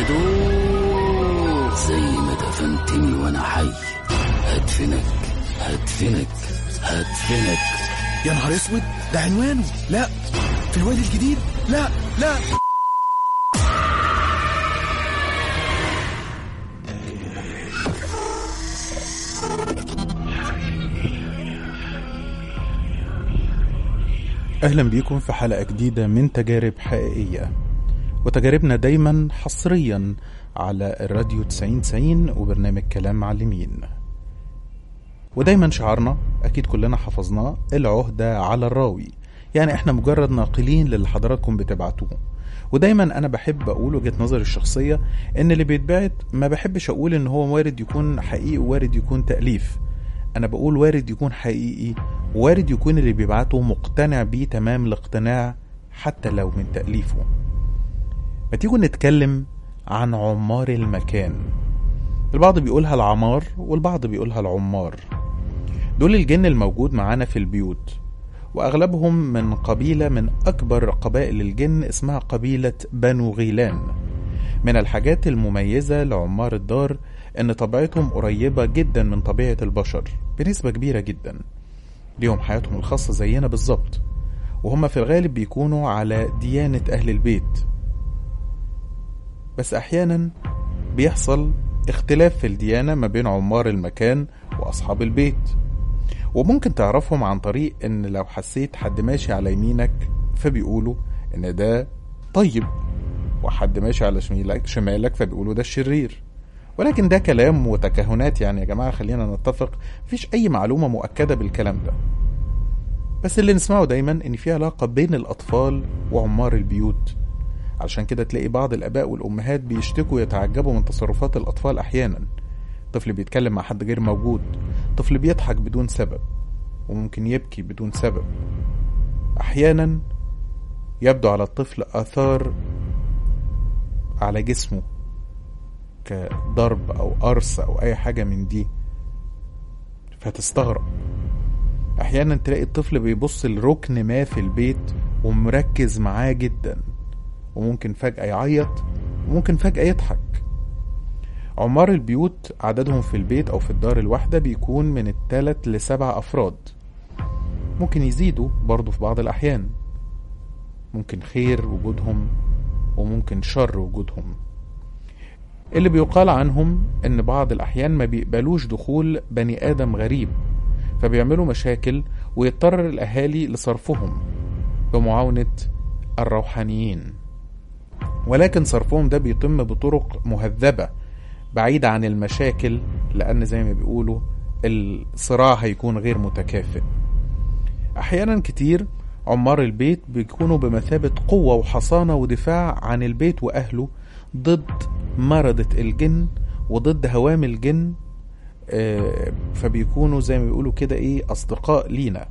دوق زي ما دفنتني وانا حي هدفنك هدفنك هدفنك يا نهار اسود ده عنوانه لا في الوادي الجديد لا لا أهلا بيكم في حلقة جديدة من تجارب حقيقية وتجاربنا دايما حصريا على الراديو 9090 وبرنامج كلام معلمين ودايما شعارنا أكيد كلنا حفظناه العهدة على الراوي يعني احنا مجرد ناقلين للي حضراتكم بتبعتوه ودايما انا بحب اقول وجهه نظري الشخصيه ان اللي بيتبعت ما بحبش اقول ان هو وارد يكون حقيقي ووارد يكون تاليف انا بقول وارد يكون حقيقي وارد يكون اللي بيبعته مقتنع بيه تمام الاقتناع حتى لو من تأليفه ما تيجوا نتكلم عن عمار المكان البعض بيقولها العمار والبعض بيقولها العمار دول الجن الموجود معانا في البيوت وأغلبهم من قبيلة من أكبر قبائل الجن اسمها قبيلة بنو غيلان من الحاجات المميزة لعمار الدار إن طبيعتهم قريبة جدا من طبيعة البشر بنسبة كبيرة جدا ليهم حياتهم الخاصة زينا بالظبط وهم في الغالب بيكونوا على ديانة أهل البيت بس أحيانا بيحصل اختلاف في الديانة ما بين عمار المكان وأصحاب البيت وممكن تعرفهم عن طريق إن لو حسيت حد ماشي على يمينك فبيقولوا إن ده طيب وحد ماشي على شمالك شمالك فبيقولوا ده الشرير ولكن ده كلام وتكهنات يعني يا جماعة خلينا نتفق مفيش أي معلومة مؤكدة بالكلام ده بس اللي نسمعه دايما إن في علاقة بين الأطفال وعمار البيوت علشان كده تلاقي بعض الآباء والأمهات بيشتكوا ويتعجبوا من تصرفات الأطفال أحيانا طفل بيتكلم مع حد غير موجود طفل بيضحك بدون سبب وممكن يبكي بدون سبب أحيانا يبدو على الطفل آثار على جسمه كضرب أو قرص أو أي حاجة من دي فتستغرب أحيانا تلاقي الطفل بيبص لركن ما في البيت ومركز معاه جدا وممكن فجأة يعيط وممكن فجأة يضحك عمار البيوت عددهم في البيت أو في الدار الواحدة بيكون من الثلاث لسبع أفراد ممكن يزيدوا برضو في بعض الأحيان ممكن خير وجودهم وممكن شر وجودهم اللي بيقال عنهم ان بعض الاحيان ما بيقبلوش دخول بني ادم غريب فبيعملوا مشاكل ويضطر الاهالي لصرفهم بمعاونة الروحانيين ولكن صرفهم ده بيتم بطرق مهذبة بعيدة عن المشاكل لأن زي ما بيقولوا الصراع هيكون غير متكافئ أحيانا كتير عمار البيت بيكونوا بمثابة قوة وحصانة ودفاع عن البيت وأهله ضد مرضة الجن وضد هوام الجن آه، فبيكونوا زي ما بيقولوا كده ايه أصدقاء لينا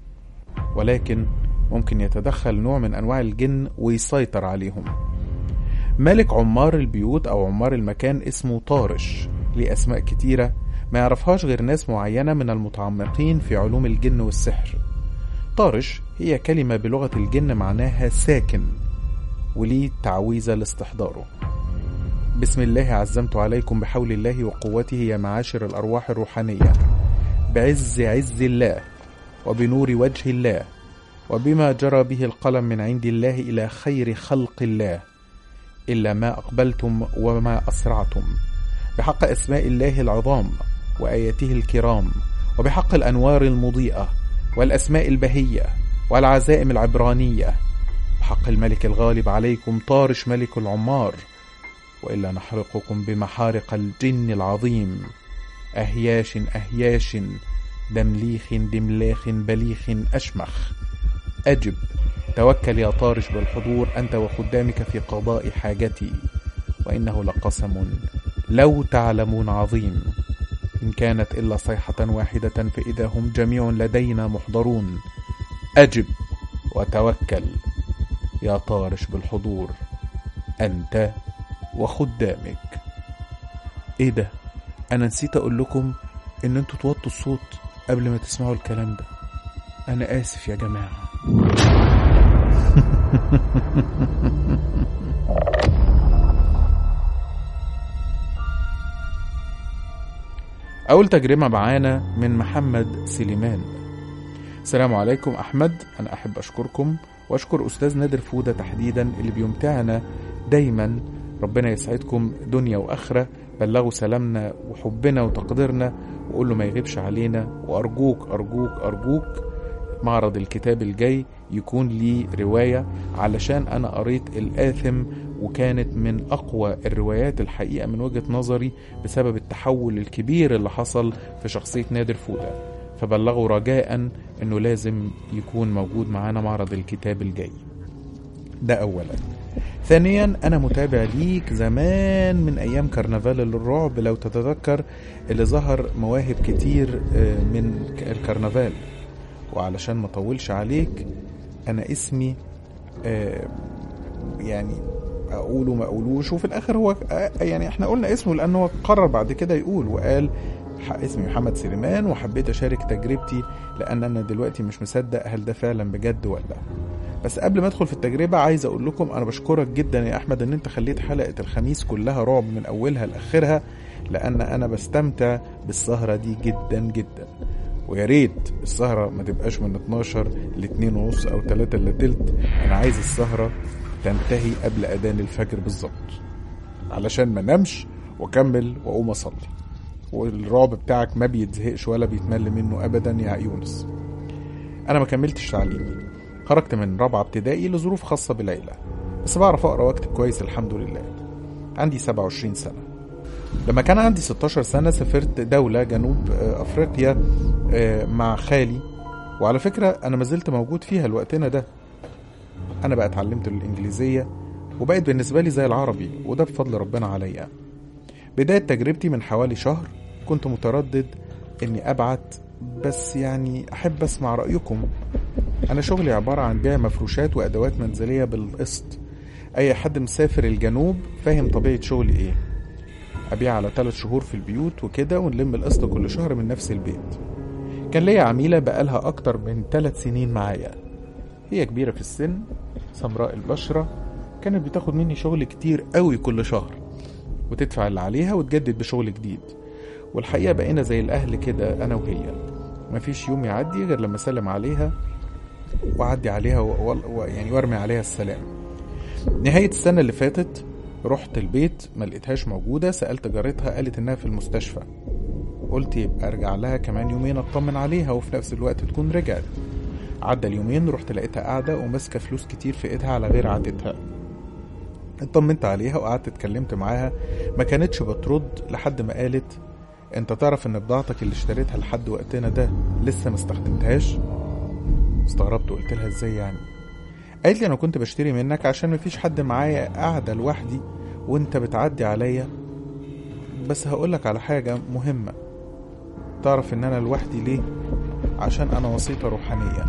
ولكن ممكن يتدخل نوع من أنواع الجن ويسيطر عليهم ملك عمار البيوت أو عمار المكان اسمه طارش ليه أسماء كتيرة ما يعرفهاش غير ناس معينة من المتعمقين في علوم الجن والسحر طارش هي كلمة بلغة الجن معناها ساكن وليه تعويذة لاستحضاره بسم الله عزمت عليكم بحول الله وقوته يا معاشر الأرواح الروحانية بعز عز الله وبنور وجه الله وبما جرى به القلم من عند الله إلى خير خلق الله إلا ما أقبلتم وما أسرعتم بحق أسماء الله العظام وآياته الكرام وبحق الأنوار المضيئة والأسماء البهية والعزائم العبرانية بحق الملك الغالب عليكم طارش ملك العمار وإلا نحرقكم بمحارق الجن العظيم أهياش أهياش دمليخ دملاخ بليخ أشمخ أجب توكل يا طارش بالحضور أنت وخدامك في قضاء حاجتي وإنه لقسم لو تعلمون عظيم إن كانت إلا صيحة واحدة فإذا هم جميع لدينا محضرون أجب وتوكل يا طارش بالحضور أنت وخدامك إيه ده أنا نسيت أقول لكم إن أنتوا توطوا الصوت قبل ما تسمعوا الكلام ده أنا آسف يا جماعة أول تجربة معانا من محمد سليمان السلام عليكم أحمد أنا أحب أشكركم وأشكر أستاذ نادر فودة تحديدا اللي بيمتعنا دايما ربنا يسعدكم دنيا وآخرة بلغوا سلامنا وحبنا وتقديرنا وقول له ما يغيبش علينا وأرجوك أرجوك أرجوك معرض الكتاب الجاي يكون لي رواية علشان أنا قريت الآثم وكانت من أقوى الروايات الحقيقة من وجهة نظري بسبب التحول الكبير اللي حصل في شخصية نادر فودة فبلغوا رجاء أنه لازم يكون موجود معانا معرض الكتاب الجاي ده أولا ثانيا أنا متابع ليك زمان من أيام كرنفال الرعب لو تتذكر اللي ظهر مواهب كتير آه، من الكرنفال وعلشان ما اطولش عليك انا اسمي آه، يعني اقوله ما اقولوش وفي الاخر هو آه، يعني احنا قلنا اسمه لانه هو قرر بعد كده يقول وقال ح- اسمي محمد سليمان وحبيت اشارك تجربتي لان انا دلوقتي مش مصدق هل ده فعلا بجد ولا بس قبل ما ادخل في التجربه عايز اقول لكم انا بشكرك جدا يا احمد ان انت خليت حلقه الخميس كلها رعب من اولها لاخرها لان انا بستمتع بالسهره دي جدا جدا ويا ريت السهرة ما تبقاش من 12 ل 2 ونص أو 3 إلا تلت أنا عايز السهرة تنتهي قبل أذان الفجر بالظبط علشان ما نمش وأكمل وأقوم أصلي والرعب بتاعك ما بيتزهقش ولا بيتمل منه أبدا يا يونس أنا ما كملتش تعليمي خرجت من رابعة ابتدائي لظروف خاصة بالعيلة بس بعرف أقرأ وأكتب كويس الحمد لله عندي 27 سنة لما كان عندي 16 سنة سافرت دولة جنوب آه، أفريقيا آه، مع خالي وعلى فكرة أنا ما زلت موجود فيها لوقتنا ده أنا بقى اتعلمت الإنجليزية وبقت بالنسبة لي زي العربي وده بفضل ربنا عليا بداية تجربتي من حوالي شهر كنت متردد إني أبعت بس يعني أحب أسمع رأيكم أنا شغلي عبارة عن بيع مفروشات وأدوات منزلية بالقسط أي حد مسافر الجنوب فاهم طبيعة شغلي إيه أبيع على ثلاث شهور في البيوت وكده ونلم القسط كل شهر من نفس البيت كان ليا عميلة بقالها أكتر من ثلاث سنين معايا هي كبيرة في السن سمراء البشرة كانت بتاخد مني شغل كتير قوي كل شهر وتدفع اللي عليها وتجدد بشغل جديد والحقيقة بقينا زي الأهل كده أنا وهي مفيش يوم يعدي غير لما أسلم عليها وأعدي عليها و... و... يعني وأرمي عليها السلام نهاية السنة اللي فاتت رحت البيت ما لقيتهاش موجودة سألت جارتها قالت إنها في المستشفى قلت يبقى أرجع لها كمان يومين أطمن عليها وفي نفس الوقت تكون رجعت عدى اليومين رحت لقيتها قاعدة وماسكة فلوس كتير في ايدها على غير عادتها اطمنت عليها وقعدت اتكلمت معاها ما كانتش بترد لحد ما قالت انت تعرف ان بضاعتك اللي اشتريتها لحد وقتنا ده لسه ما استخدمتهاش استغربت وقلت لها ازاي يعني قالت لي انا كنت بشتري منك عشان مفيش حد معايا قاعدة لوحدي وانت بتعدي عليا بس هقولك على حاجة مهمة تعرف ان انا لوحدي ليه عشان انا وسيطة روحانية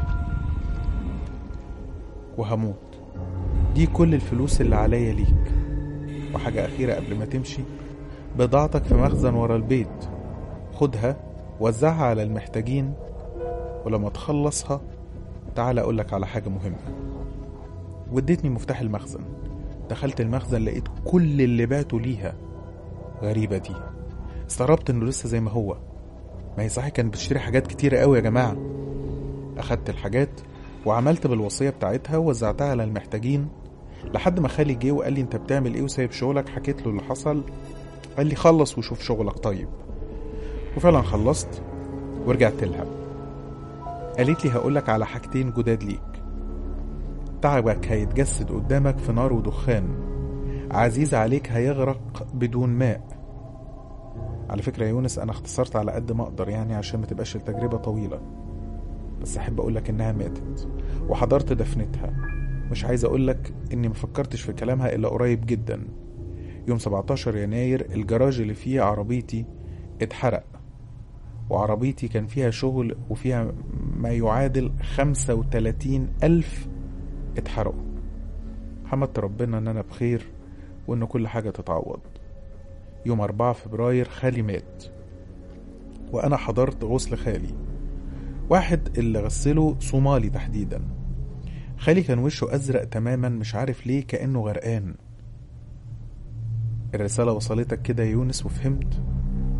وهموت دي كل الفلوس اللي عليا ليك وحاجة أخيرة قبل ما تمشي بضاعتك في مخزن ورا البيت خدها وزعها على المحتاجين ولما تخلصها تعال أقولك على حاجة مهمة واديتني مفتاح المخزن دخلت المخزن لقيت كل اللي بعته ليها غريبة دي استغربت انه لسه زي ما هو ما هي صحيح كانت بتشتري حاجات كتيرة قوي يا جماعة أخدت الحاجات وعملت بالوصية بتاعتها ووزعتها على المحتاجين لحد ما خالي جه وقال لي انت بتعمل ايه وسايب شغلك حكيت له اللي حصل قال لي خلص وشوف شغلك طيب وفعلا خلصت ورجعت لها قالت لي هقولك على حاجتين جداد ليك تعبك هيتجسد قدامك في نار ودخان عزيز عليك هيغرق بدون ماء على فكرة يا يونس أنا اختصرت على قد ما أقدر يعني عشان ما تبقاش التجربة طويلة بس أحب أقولك إنها ماتت وحضرت دفنتها مش عايز أقولك إني ما فكرتش في كلامها إلا قريب جدا يوم 17 يناير الجراج اللي فيه عربيتي اتحرق وعربيتي كان فيها شغل وفيها ما يعادل 35 ألف اتحرقوا حمدت ربنا إن أنا بخير وإن كل حاجة تتعوض يوم 4 فبراير خالي مات وأنا حضرت غسل خالي واحد اللي غسله صومالي تحديدا خالي كان وشه أزرق تماما مش عارف ليه كأنه غرقان الرسالة وصلتك كده يا يونس وفهمت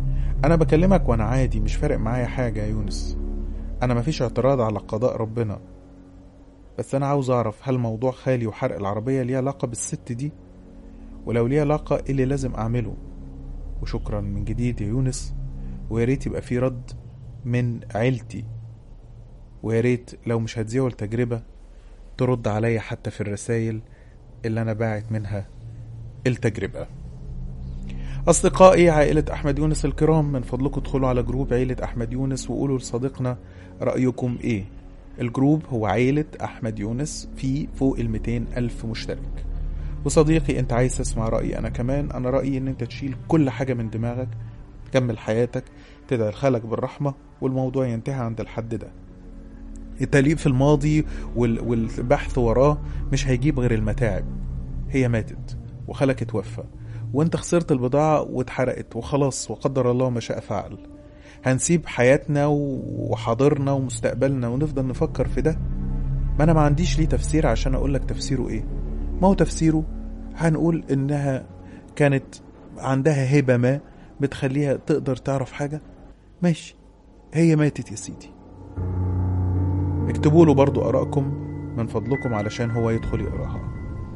انا بكلمك وانا عادي مش فارق معايا حاجة يا يونس انا مفيش اعتراض على قضاء ربنا بس انا عاوز اعرف هل موضوع خالي وحرق العربية ليه علاقة بالست دي ولو ليه علاقة ايه اللي لازم اعمله وشكرا من جديد يا يونس ويا ريت يبقى في رد من عيلتي ويا ريت لو مش هتذيعوا التجربة ترد عليا حتى في الرسايل اللي أنا باعت منها التجربة أصدقائي عائلة أحمد يونس الكرام من فضلكم ادخلوا على جروب عيلة أحمد يونس وقولوا لصديقنا رأيكم إيه الجروب هو عيلة أحمد يونس فيه فوق ال 200 ألف مشترك وصديقي أنت عايز تسمع رأيي أنا كمان أنا رأيي إن أنت تشيل كل حاجة من دماغك تكمل حياتك تدعي لخالك بالرحمة والموضوع ينتهي عند الحد ده التأليف في الماضي وال- والبحث وراه مش هيجيب غير المتاعب هي ماتت وخالك اتوفى وانت خسرت البضاعة واتحرقت وخلاص وقدر الله ما شاء فعل هنسيب حياتنا و- وحاضرنا ومستقبلنا ونفضل نفكر في ده ما انا ما عنديش ليه تفسير عشان اقول لك تفسيره ايه ما هو تفسيره هنقول انها كانت عندها هبة ما بتخليها تقدر تعرف حاجة ماشي هي ماتت يا سيدي اكتبوا له برضو آرائكم من فضلكم علشان هو يدخل يقراها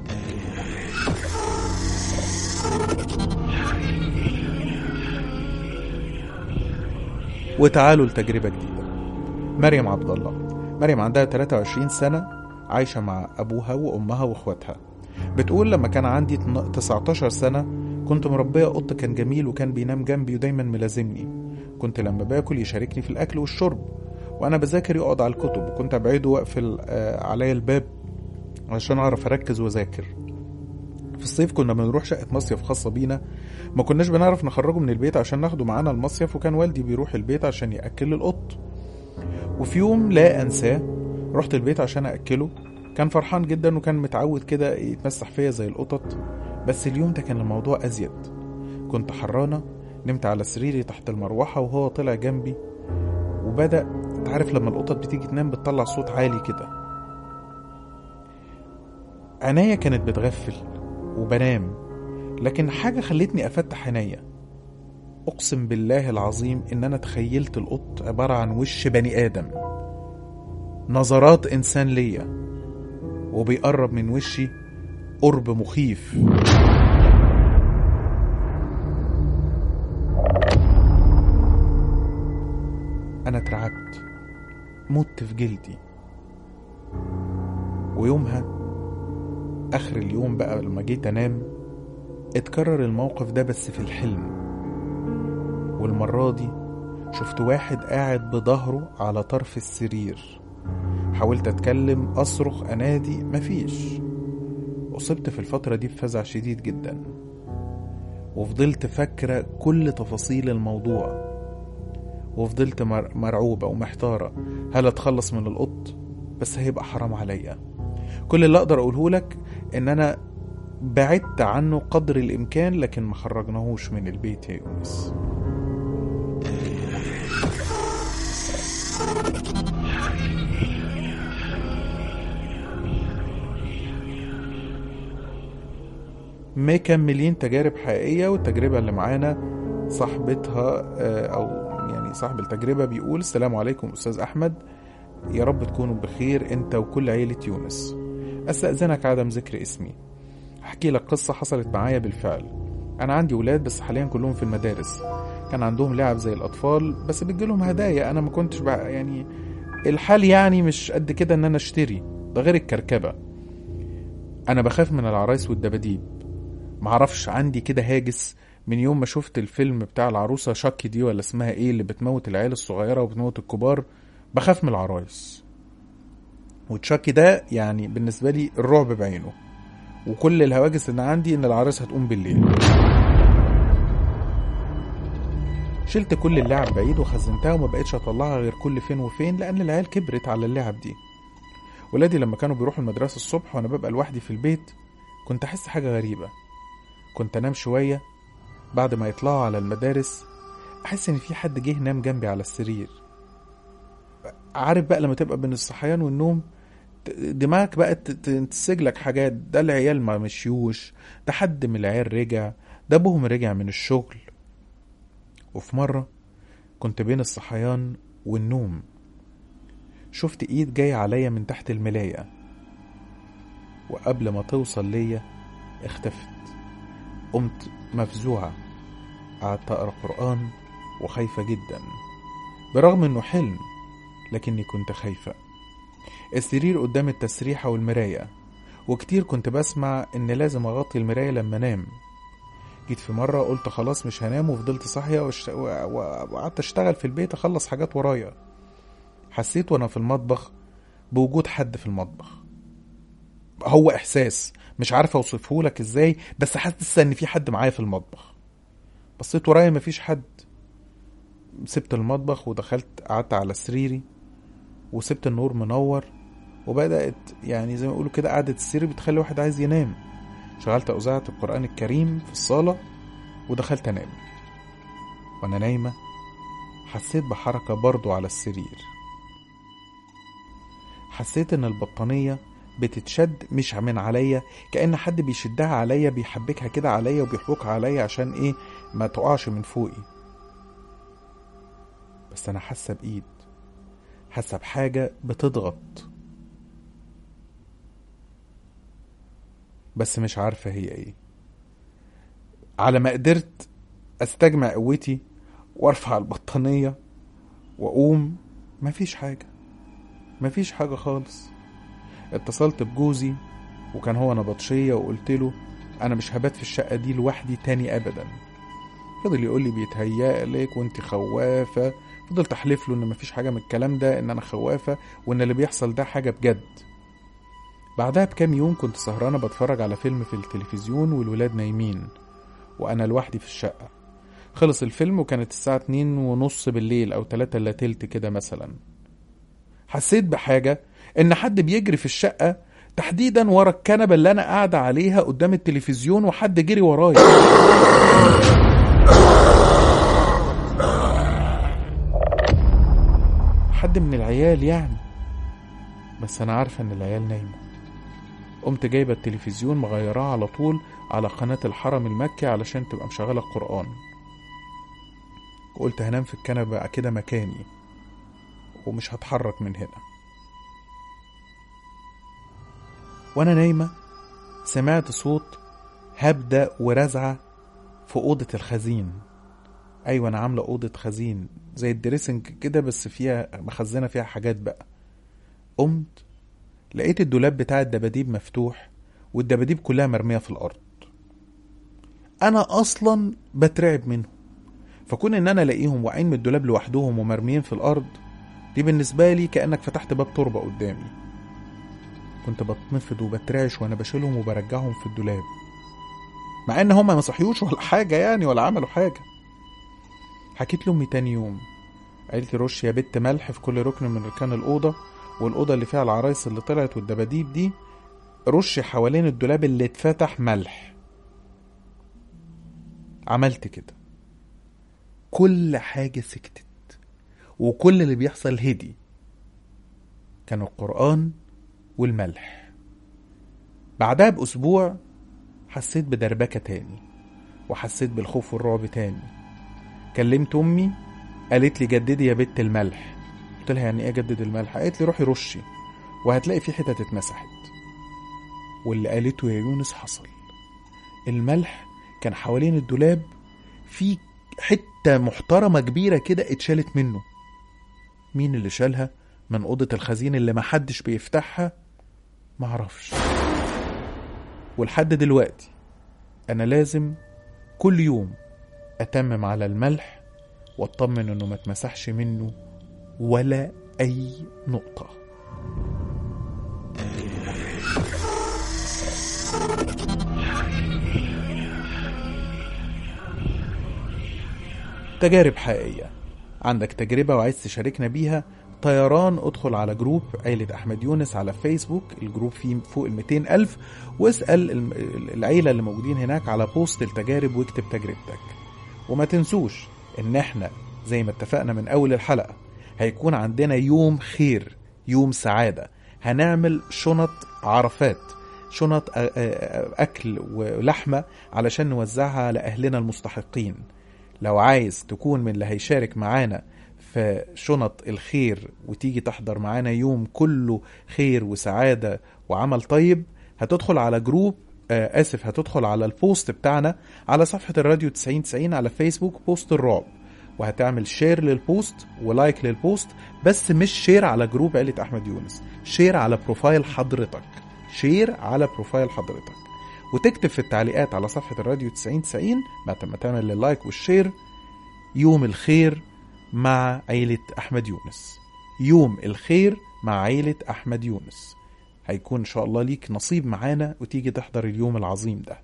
وتعالوا لتجربة جديدة مريم عبد الله مريم عندها 23 سنة عايشة مع أبوها وأمها وأخواتها بتقول لما كان عندي 19 سنة كنت مربية قط كان جميل وكان بينام جنبي ودايما ملازمني كنت لما باكل يشاركني في الأكل والشرب وأنا بذاكر يقعد على الكتب وكنت أبعده وأقفل آه، عليا الباب عشان أعرف أركز وأذاكر في الصيف كنا بنروح شقة مصيف خاصة بينا ما كناش بنعرف نخرجه من البيت عشان ناخده معانا المصيف وكان والدي بيروح البيت عشان يأكل القط وفي يوم لا أنساه رحت البيت عشان أكله كان فرحان جدا وكان متعود كده يتمسح فيا زي القطط بس اليوم ده كان الموضوع أزيد كنت حرانة نمت على سريري تحت المروحة وهو طلع جنبي وبدأ تعرف لما القطط بتيجي تنام بتطلع صوت عالي كده عينيا كانت بتغفل وبنام لكن حاجة خلتني أفتح عينيا أقسم بالله العظيم إن أنا تخيلت القط عبارة عن وش بني آدم نظرات إنسان ليا وبيقرب من وشي قرب مخيف أنا اترعبت مت في جلدي ويومها آخر اليوم بقى لما جيت أنام اتكرر الموقف ده بس في الحلم والمرة دي شفت واحد قاعد بظهره على طرف السرير حاولت أتكلم أصرخ أنادي مفيش أصبت في الفترة دي بفزع شديد جدا وفضلت فاكرة كل تفاصيل الموضوع وفضلت مر- مرعوبة ومحتارة هل أتخلص من القط بس هيبقى حرام عليا كل اللي أقدر أقوله لك إن أنا بعدت عنه قدر الإمكان لكن ما خرجناهوش من البيت يا يونس مكملين تجارب حقيقية والتجربة اللي معانا صاحبتها آه، أو يعني صاحب التجربة بيقول السلام عليكم أستاذ أحمد يا رب تكونوا بخير أنت وكل عيلة يونس أستأذنك عدم ذكر اسمي أحكي لك قصة حصلت معايا بالفعل أنا عندي ولاد بس حاليا كلهم في المدارس كان عندهم لعب زي الأطفال بس بتجيلهم هدايا أنا ما كنتش بقى يعني الحال يعني مش قد كده إن أنا أشتري ده غير الكركبة أنا بخاف من العرايس والدباديب معرفش عندي كده هاجس من يوم ما شفت الفيلم بتاع العروسة شاكي دي ولا اسمها ايه اللي بتموت العيال الصغيرة وبتموت الكبار بخاف من العرايس وتشاكي ده يعني بالنسبة لي الرعب بعينه وكل الهواجس اللي عندي ان العرايس هتقوم بالليل شلت كل اللعب بعيد وخزنتها وما بقتش اطلعها غير كل فين وفين لان العيال كبرت على اللعب دي ولادي لما كانوا بيروحوا المدرسة الصبح وانا ببقى لوحدي في البيت كنت احس حاجة غريبة كنت انام شوية بعد ما يطلعوا على المدارس احس ان في حد جه نام جنبي على السرير عارف بقى لما تبقى بين الصحيان والنوم ت- دماغك بقى ت- ت- تنسج لك حاجات ده العيال ما مشيوش ده حد من العيال رجع ده ابوهم رجع من الشغل وفي مرة كنت بين الصحيان والنوم شفت ايد جاية عليا من تحت الملاية وقبل ما توصل ليا اختفت قمت مفزوعة قعدت أقرأ قرآن وخايفة جدا برغم انه حلم لكني كنت خايفة السرير قدام التسريحة والمراية وكتير كنت بسمع ان لازم اغطي المراية لما انام جيت في مرة قلت خلاص مش هنام وفضلت صاحية واشت- و- و- وقعدت اشتغل في البيت اخلص حاجات ورايا حسيت وانا في المطبخ بوجود حد في المطبخ هو احساس مش عارف اوصفه لك ازاي بس حاسس ان في حد معايا في المطبخ بصيت ورايا مفيش حد سبت المطبخ ودخلت قعدت على سريري وسبت النور منور وبدأت يعني زي ما يقولوا كده قعدة السرير بتخلي واحد عايز ينام شغلت أذاعة القرآن الكريم في الصالة ودخلت أنام وأنا نايمة حسيت بحركة برضو على السرير حسيت إن البطانية بتتشد مش من عليا كأن حد بيشدها عليا بيحبكها كده عليا وبيحبكها عليا عشان إيه ما تقعش من فوقي بس أنا حاسة بإيد حاسة بحاجة بتضغط بس مش عارفة هي ايه على ما قدرت استجمع قوتي وارفع البطانية واقوم مفيش حاجة مفيش حاجة خالص اتصلت بجوزي وكان هو نبطشية وقلت له انا مش هبات في الشقة دي لوحدي تاني ابدا فضل يقول لي بيتهيألك وانت خوافة فضلت احلف له ان مفيش حاجة من الكلام ده ان انا خوافة وان اللي بيحصل ده حاجة بجد بعدها بكام يوم كنت سهرانة بتفرج على فيلم في التلفزيون والولاد نايمين وأنا لوحدي في الشقة خلص الفيلم وكانت الساعة اتنين ونص بالليل أو تلاتة إلا تلت كده مثلا حسيت بحاجة إن حد بيجري في الشقة تحديدا ورا الكنبة اللي أنا قاعدة عليها قدام التلفزيون وحد جري ورايا حد من العيال يعني بس أنا عارفة إن العيال نايمة قمت جايبة التلفزيون مغيراه على طول على قناة الحرم المكي علشان تبقى مشغلة القرآن وقلت هنام في الكنبة كده مكاني ومش هتحرك من هنا وانا نايمة سمعت صوت هبدة ورزعة في أوضة الخزين أيوة أنا عاملة أوضة خزين زي الدريسنج كده بس فيها مخزنة فيها حاجات بقى قمت لقيت الدولاب بتاع الدباديب مفتوح والدباديب كلها مرمية في الأرض أنا أصلا بترعب منهم فكون إن أنا ألاقيهم واقعين من الدولاب لوحدهم ومرميين في الأرض دي بالنسبة لي كأنك فتحت باب تربة قدامي كنت بتنفض وبترعش وأنا بشيلهم وبرجعهم في الدولاب مع إن هما ما صحيوش ولا حاجة يعني ولا عملوا حاجة حكيت لأمي تاني يوم قالت لي رش يا بت ملح في كل ركن من ركان الأوضة والأوضة اللي فيها العرايس اللي طلعت والدباديب دي رش حوالين الدولاب اللي اتفتح ملح عملت كده كل حاجة سكتت وكل اللي بيحصل هدي كان القرآن والملح بعدها بأسبوع حسيت بدربكة تاني وحسيت بالخوف والرعب تاني كلمت أمي قالت لي جددي يا بت الملح قلت لها يعني ايه اجدد الملح قالت لي روحي رشي وهتلاقي في حتت اتمسحت واللي قالته يا يونس حصل الملح كان حوالين الدولاب في حتة محترمة كبيرة كده اتشالت منه مين اللي شالها من أوضة الخزين اللي محدش بيفتحها معرفش ولحد دلوقتي أنا لازم كل يوم أتمم على الملح واطمن إنه ما اتمسحش منه ولا أي نقطة تجارب حقيقية عندك تجربة وعايز تشاركنا بيها طيران ادخل على جروب عيلة أحمد يونس على فيسبوك الجروب فيه فوق ال 200 ألف واسأل الم- العيلة اللي موجودين هناك على بوست التجارب واكتب تجربتك وما تنسوش ان احنا زي ما اتفقنا من اول الحلقة هيكون عندنا يوم خير يوم سعادة هنعمل شنط عرفات شنط أ- أ- أكل ولحمة علشان نوزعها لأهلنا المستحقين لو عايز تكون من اللي هيشارك معانا في شنط الخير وتيجي تحضر معانا يوم كله خير وسعادة وعمل طيب هتدخل على جروب آه آسف هتدخل على البوست بتاعنا على صفحة الراديو 9090 على فيسبوك بوست الرعب وهتعمل شير للبوست ولايك للبوست بس مش شير على جروب عيلة أحمد يونس شير على بروفايل حضرتك شير على بروفايل حضرتك وتكتب في التعليقات على صفحة الراديو 9090 بعد ما تعمل اللايك والشير يوم الخير مع عيلة أحمد يونس يوم الخير مع عيلة أحمد يونس هيكون إن شاء الله ليك نصيب معانا وتيجي تحضر اليوم العظيم ده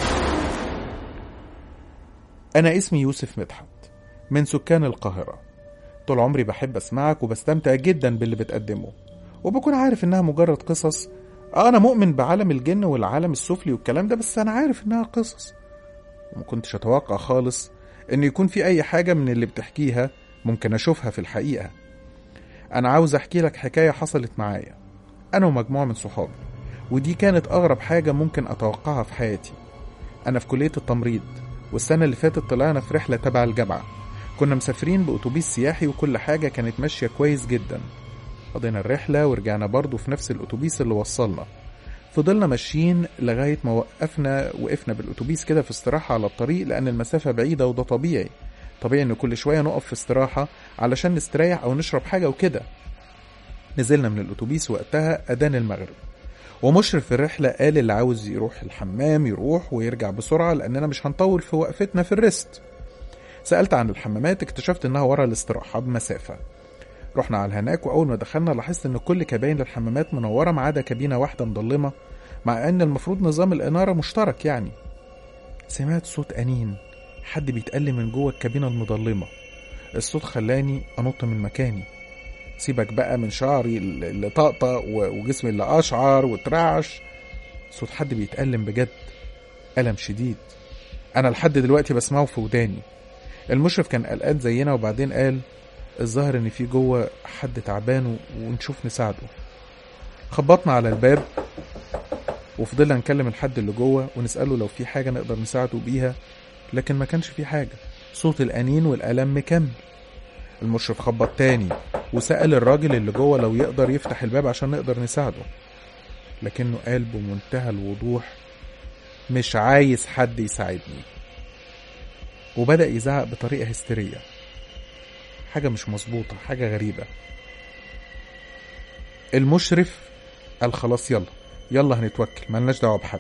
أنا اسمي يوسف مدحت من سكان القاهرة طول عمري بحب أسمعك وبستمتع جدا باللي بتقدمه وبكون عارف إنها مجرد قصص آه أنا مؤمن بعالم الجن والعالم السفلي والكلام ده بس أنا عارف إنها قصص وما كنتش أتوقع خالص إن يكون في أي حاجة من اللي بتحكيها ممكن أشوفها في الحقيقة أنا عاوز أحكي لك حكاية حصلت معايا أنا ومجموعة من صحابي ودي كانت أغرب حاجة ممكن أتوقعها في حياتي أنا في كلية التمريض والسنة اللي فاتت طلعنا في رحلة تبع الجامعة كنا مسافرين بأتوبيس سياحي وكل حاجة كانت ماشية كويس جدا قضينا الرحلة ورجعنا برضه في نفس الأتوبيس اللي وصلنا فضلنا ماشيين لغاية ما وقفنا وقفنا بالأتوبيس كده في استراحة على الطريق لأن المسافة بعيدة وده طبيعي طبيعي إن كل شوية نقف في استراحة علشان نستريح أو نشرب حاجة وكده نزلنا من الأتوبيس وقتها أذان المغرب ومشرف الرحلة قال اللي عاوز يروح الحمام يروح ويرجع بسرعة لأننا مش هنطول في وقفتنا في الريست سألت عن الحمامات اكتشفت إنها ورا الاستراحة بمسافة رحنا على هناك وأول ما دخلنا لاحظت إن كل كباين الحمامات منورة ما عدا كابينة واحدة مضلمة مع إن المفروض نظام الإنارة مشترك يعني سمعت صوت أنين حد بيتقل من جوه الكابينة المضلمة الصوت خلاني أنط من مكاني سيبك بقى من شعري اللي طقطق وجسمي اللي أشعر وترعش صوت حد بيتألم بجد ألم شديد أنا لحد دلوقتي بسمعه في وداني المشرف كان قلقان زينا وبعدين قال الظاهر ان في جوه حد تعبان ونشوف نساعده خبطنا على الباب وفضلنا نكلم الحد اللي جوه ونسأله لو في حاجة نقدر نساعده بيها لكن ما كانش في حاجة صوت الأنين والألم مكمل المشرف خبط تاني وسأل الراجل اللي جوه لو يقدر يفتح الباب عشان نقدر نساعده لكنه قال بمنتهى الوضوح مش عايز حد يساعدني وبدأ يزعق بطريقة هستيرية حاجة مش مظبوطة حاجة غريبة المشرف قال خلاص يلا يلا هنتوكل ملناش دعوة بحد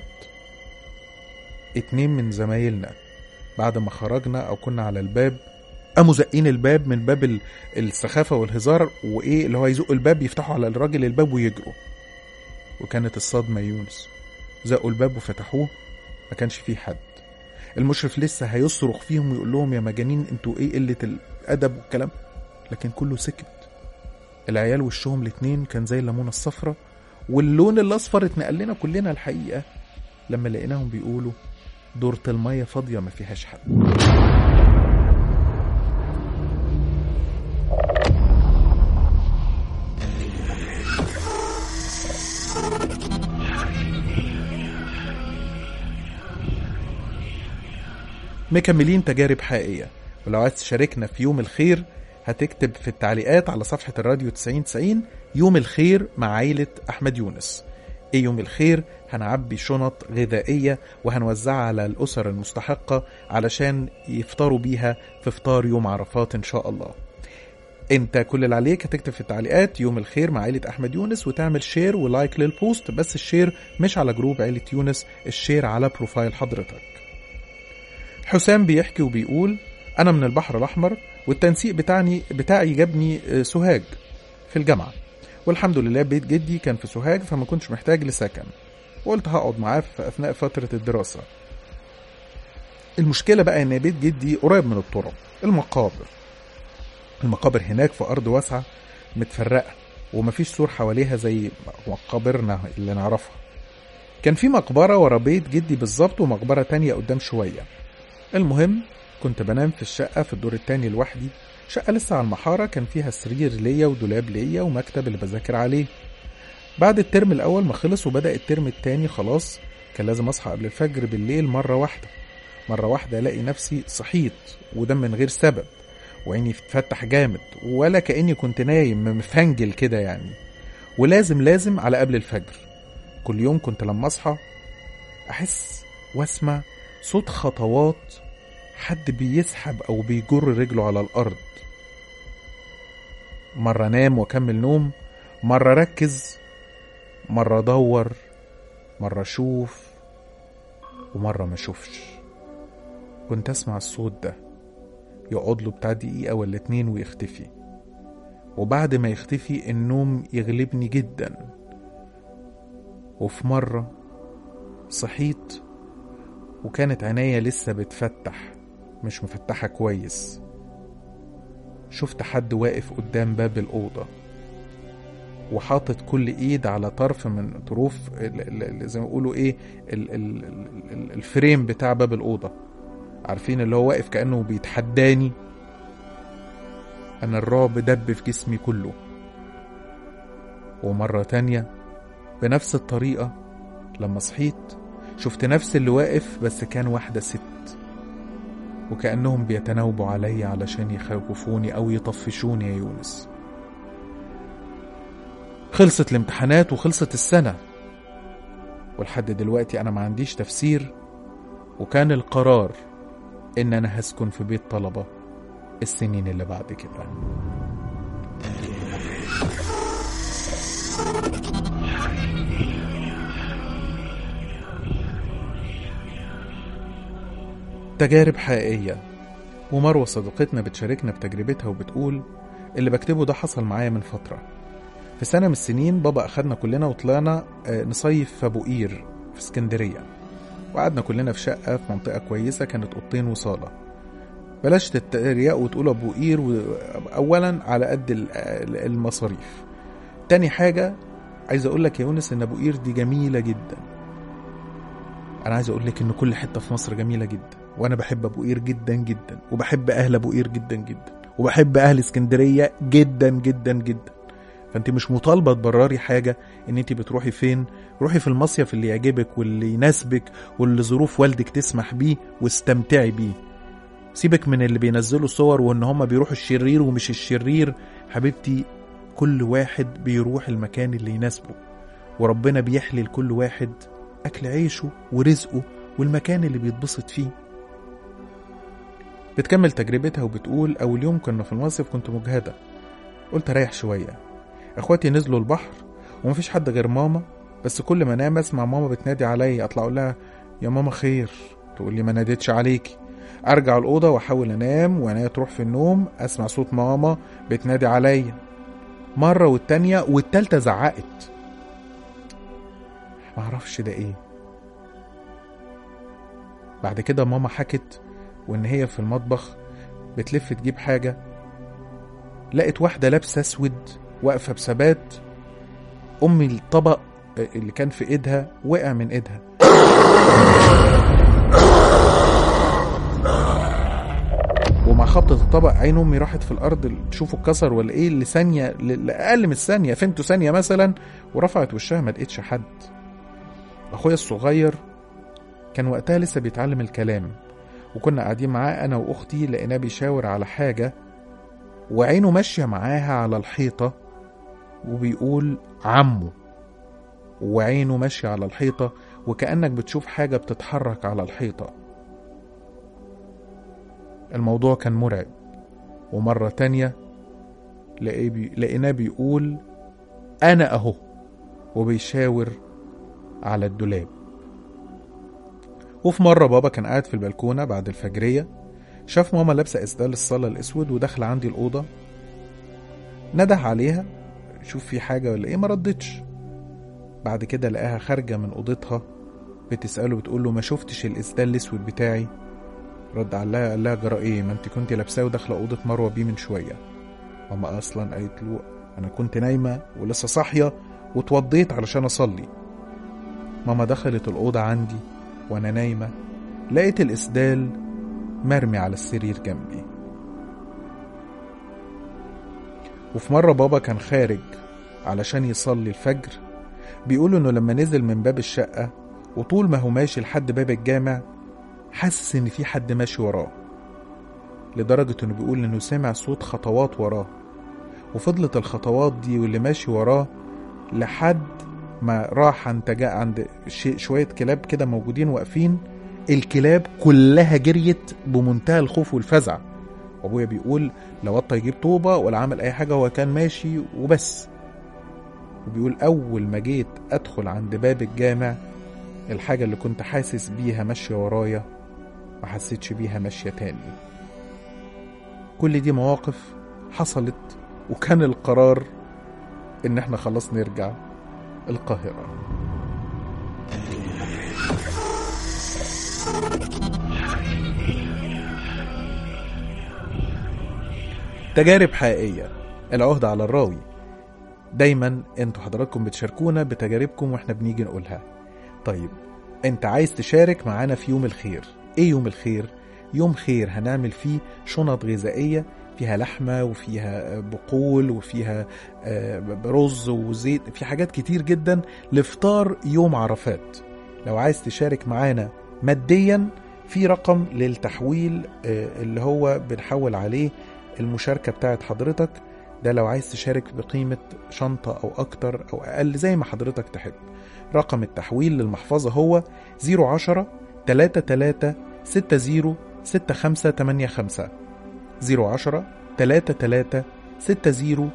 اتنين من زمايلنا بعد ما خرجنا او كنا على الباب قاموا زقين الباب من باب ال- السخافة والهزار وايه اللي هو يزقوا الباب يفتحوا على الراجل الباب ويجروا وكانت الصدمة يونس زقوا الباب وفتحوه ما كانش فيه حد المشرف لسه هيصرخ فيهم ويقول لهم يا مجانين انتوا ايه قلة الأدب والكلام لكن كله سكت العيال وشهم الاتنين كان زي الليمونة الصفرة واللون الأصفر اتنقل لنا كلنا الحقيقة لما لقيناهم بيقولوا دورة المية فاضية ما فيهاش حد مكملين تجارب حقيقية ولو عايز تشاركنا في يوم الخير هتكتب في التعليقات على صفحة الراديو 9090 يوم الخير مع عيلة أحمد يونس ايه يوم الخير هنعبي شنط غذائية وهنوزعها على الأسر المستحقة علشان يفطروا بيها في فطار يوم عرفات إن شاء الله انت كل اللي عليك هتكتب في التعليقات يوم الخير مع عيلة أحمد يونس وتعمل شير ولايك للبوست بس الشير مش على جروب عيلة يونس الشير على بروفايل حضرتك حسام بيحكي وبيقول أنا من البحر الأحمر والتنسيق بتاعني بتاعي جابني آه، سوهاج في الجامعة والحمد لله بيت جدي كان في سوهاج فما كنتش محتاج لسكن وقلت هقعد معاه في أثناء فترة الدراسة المشكلة بقى إن بيت جدي قريب من الطرق المقابر المقابر هناك في أرض واسعة متفرقة ومفيش سور حواليها زي مقابرنا اللي نعرفها كان في مقبرة ورا بيت جدي بالظبط ومقبرة تانية قدام شوية المهم كنت بنام في الشقة في الدور التاني لوحدي شقة لسه على المحارة كان فيها سرير ليا ودولاب ليا ومكتب اللي بذاكر عليه بعد الترم الأول ما خلص وبدأ الترم التاني خلاص كان لازم أصحى قبل الفجر بالليل مرة واحدة مرة واحدة ألاقي نفسي صحيت وده من غير سبب وعيني تفتح جامد ولا كأني كنت نايم مفنجل كده يعني ولازم لازم على قبل الفجر كل يوم كنت لما أصحى أحس وأسمع صوت خطوات حد بيسحب أو بيجر رجله على الأرض مرة نام وأكمل نوم مرة ركز مرة أدور مرة أشوف ومرة ما أشوفش كنت أسمع الصوت ده يقعد له بتاع دقيقة ولا اتنين ويختفي وبعد ما يختفي النوم يغلبني جدا وفي مرة صحيت وكانت عينيا لسه بتفتح مش مفتحة كويس شفت حد واقف قدام باب الأوضة وحاطط كل ايد على طرف من طروف ال- ال- زي ما يقولوا ايه ال- ال- ال- الفريم بتاع باب الأوضة عارفين اللي هو واقف كأنه بيتحداني أنا الرعب دب في جسمي كله ومرة تانية بنفس الطريقة لما صحيت شفت نفس اللي واقف بس كان واحدة ست وكأنهم بيتناوبوا علي علشان يخوفوني أو يطفشوني يا يونس خلصت الامتحانات وخلصت السنة ولحد دلوقتي أنا ما عنديش تفسير وكان القرار إن أنا هسكن في بيت طلبة السنين اللي بعد كده تجارب حقيقية ومروة صديقتنا بتشاركنا بتجربتها وبتقول اللي بكتبه ده حصل معايا من فترة في سنة من السنين بابا أخدنا كلنا وطلعنا آه، نصيف في أبو قير في اسكندرية وقعدنا كلنا في شقة في منطقة كويسة كانت أوضتين وصالة بلاش تتريقوا وتقولوا أبو قير و- أولا على قد ال- ال- المصاريف تاني حاجة عايز أقول لك يا يونس إن أبو قير دي جميلة جدا أنا عايز أقول لك إن كل حتة في مصر جميلة جدا وأنا بحب أبو قير جدا جدا وبحب أهل أبو قير جدا جدا وبحب أهل اسكندرية جدا جدا جدا فانت مش مطالبه تبرري حاجه ان انت بتروحي فين روحي في المصيف اللي يعجبك واللي يناسبك واللي ظروف والدك تسمح بيه واستمتعي بيه سيبك من اللي بينزلوا صور وان هم بيروحوا الشرير ومش الشرير حبيبتي كل واحد بيروح المكان اللي يناسبه وربنا بيحلي لكل واحد اكل عيشه ورزقه والمكان اللي بيتبسط فيه بتكمل تجربتها وبتقول اول يوم كنا في المصيف كنت مجهده قلت اريح شويه اخواتي نزلوا البحر ومفيش حد غير ماما بس كل ما انام اسمع ماما بتنادي عليا اطلع اقول لها يا ماما خير تقول لي ما ناديتش عليكي ارجع الاوضه واحاول انام وعينيا تروح في النوم اسمع صوت ماما بتنادي عليا مره والتانيه والتالته زعقت معرفش ده ايه بعد كده ماما حكت وان هي في المطبخ بتلف تجيب حاجه لقت واحده لابسه اسود واقفه بثبات امي الطبق اللي كان في ايدها وقع من ايدها ومع خبطة الطبق عين امي راحت في الارض تشوفه اتكسر ولا ايه لثانية ل- لاقل من ثانية فهمتوا ثانية مثلا ورفعت وشها ما لقيتش حد اخويا الصغير كان وقتها لسه بيتعلم الكلام وكنا قاعدين معاه انا واختي لقيناه بيشاور على حاجة وعينه ماشية معاها على الحيطة وبيقول عمو وعينه ماشية على الحيطة وكأنك بتشوف حاجة بتتحرك على الحيطة الموضوع كان مرعب ومرة تانية لقيه بي... لقيناه بيقول أنا أهو وبيشاور على الدولاب وفي مرة بابا كان قاعد في البلكونة بعد الفجرية شاف ماما لابسة إسدال الصلاة الأسود وداخلة عندي الأوضة نده عليها شوف في حاجة ولا إيه ما ردتش بعد كده لقاها خارجة من أوضتها بتسأله بتقول له ما شفتش الإسدال الأسود بتاعي رد عليها قال لها جرى إيه ما أنت كنت لابساه وداخلة أوضة مروة بيه من شوية ماما أصلا قالت له أنا كنت نايمة ولسه صاحية واتوضيت علشان أصلي ماما دخلت الأوضة عندي وأنا نايمة لقيت الإسدال مرمي على السرير جنبي وفي مرة بابا كان خارج علشان يصلي الفجر بيقول انه لما نزل من باب الشقة وطول ما هو ماشي لحد باب الجامع حاسس ان في حد ماشي وراه لدرجة انه بيقول انه سمع صوت خطوات وراه وفضلت الخطوات دي واللي ماشي وراه لحد ما راح عند جا عند شي- شوية كلاب كده موجودين واقفين الكلاب كلها جريت بمنتهى الخوف والفزع وابويا بيقول لا وطى يجيب طوبة ولا عمل اي حاجة هو كان ماشي وبس وبيقول اول ما جيت ادخل عند باب الجامع الحاجة اللي كنت حاسس بيها ماشية ورايا ما حسيتش بيها ماشية تاني كل دي مواقف حصلت وكان القرار ان احنا خلاص نرجع القاهرة تجارب حقيقية العهدة على الراوي دايما انتوا حضراتكم بتشاركونا بتجاربكم واحنا بنيجي نقولها طيب انت عايز تشارك معانا في يوم الخير ايه يوم الخير يوم خير هنعمل فيه شنط غذائية فيها لحمة وفيها بقول وفيها آه، رز وزيت في حاجات كتير جدا لفطار يوم عرفات لو عايز تشارك معانا ماديا في رقم للتحويل آه، اللي هو بنحول عليه المشاركة بتاعت حضرتك ده لو عايز تشارك بقيمة شنطة أو أكتر أو أقل زي ما حضرتك تحب رقم التحويل للمحفظة هو 010 33 60 6585 010 33 60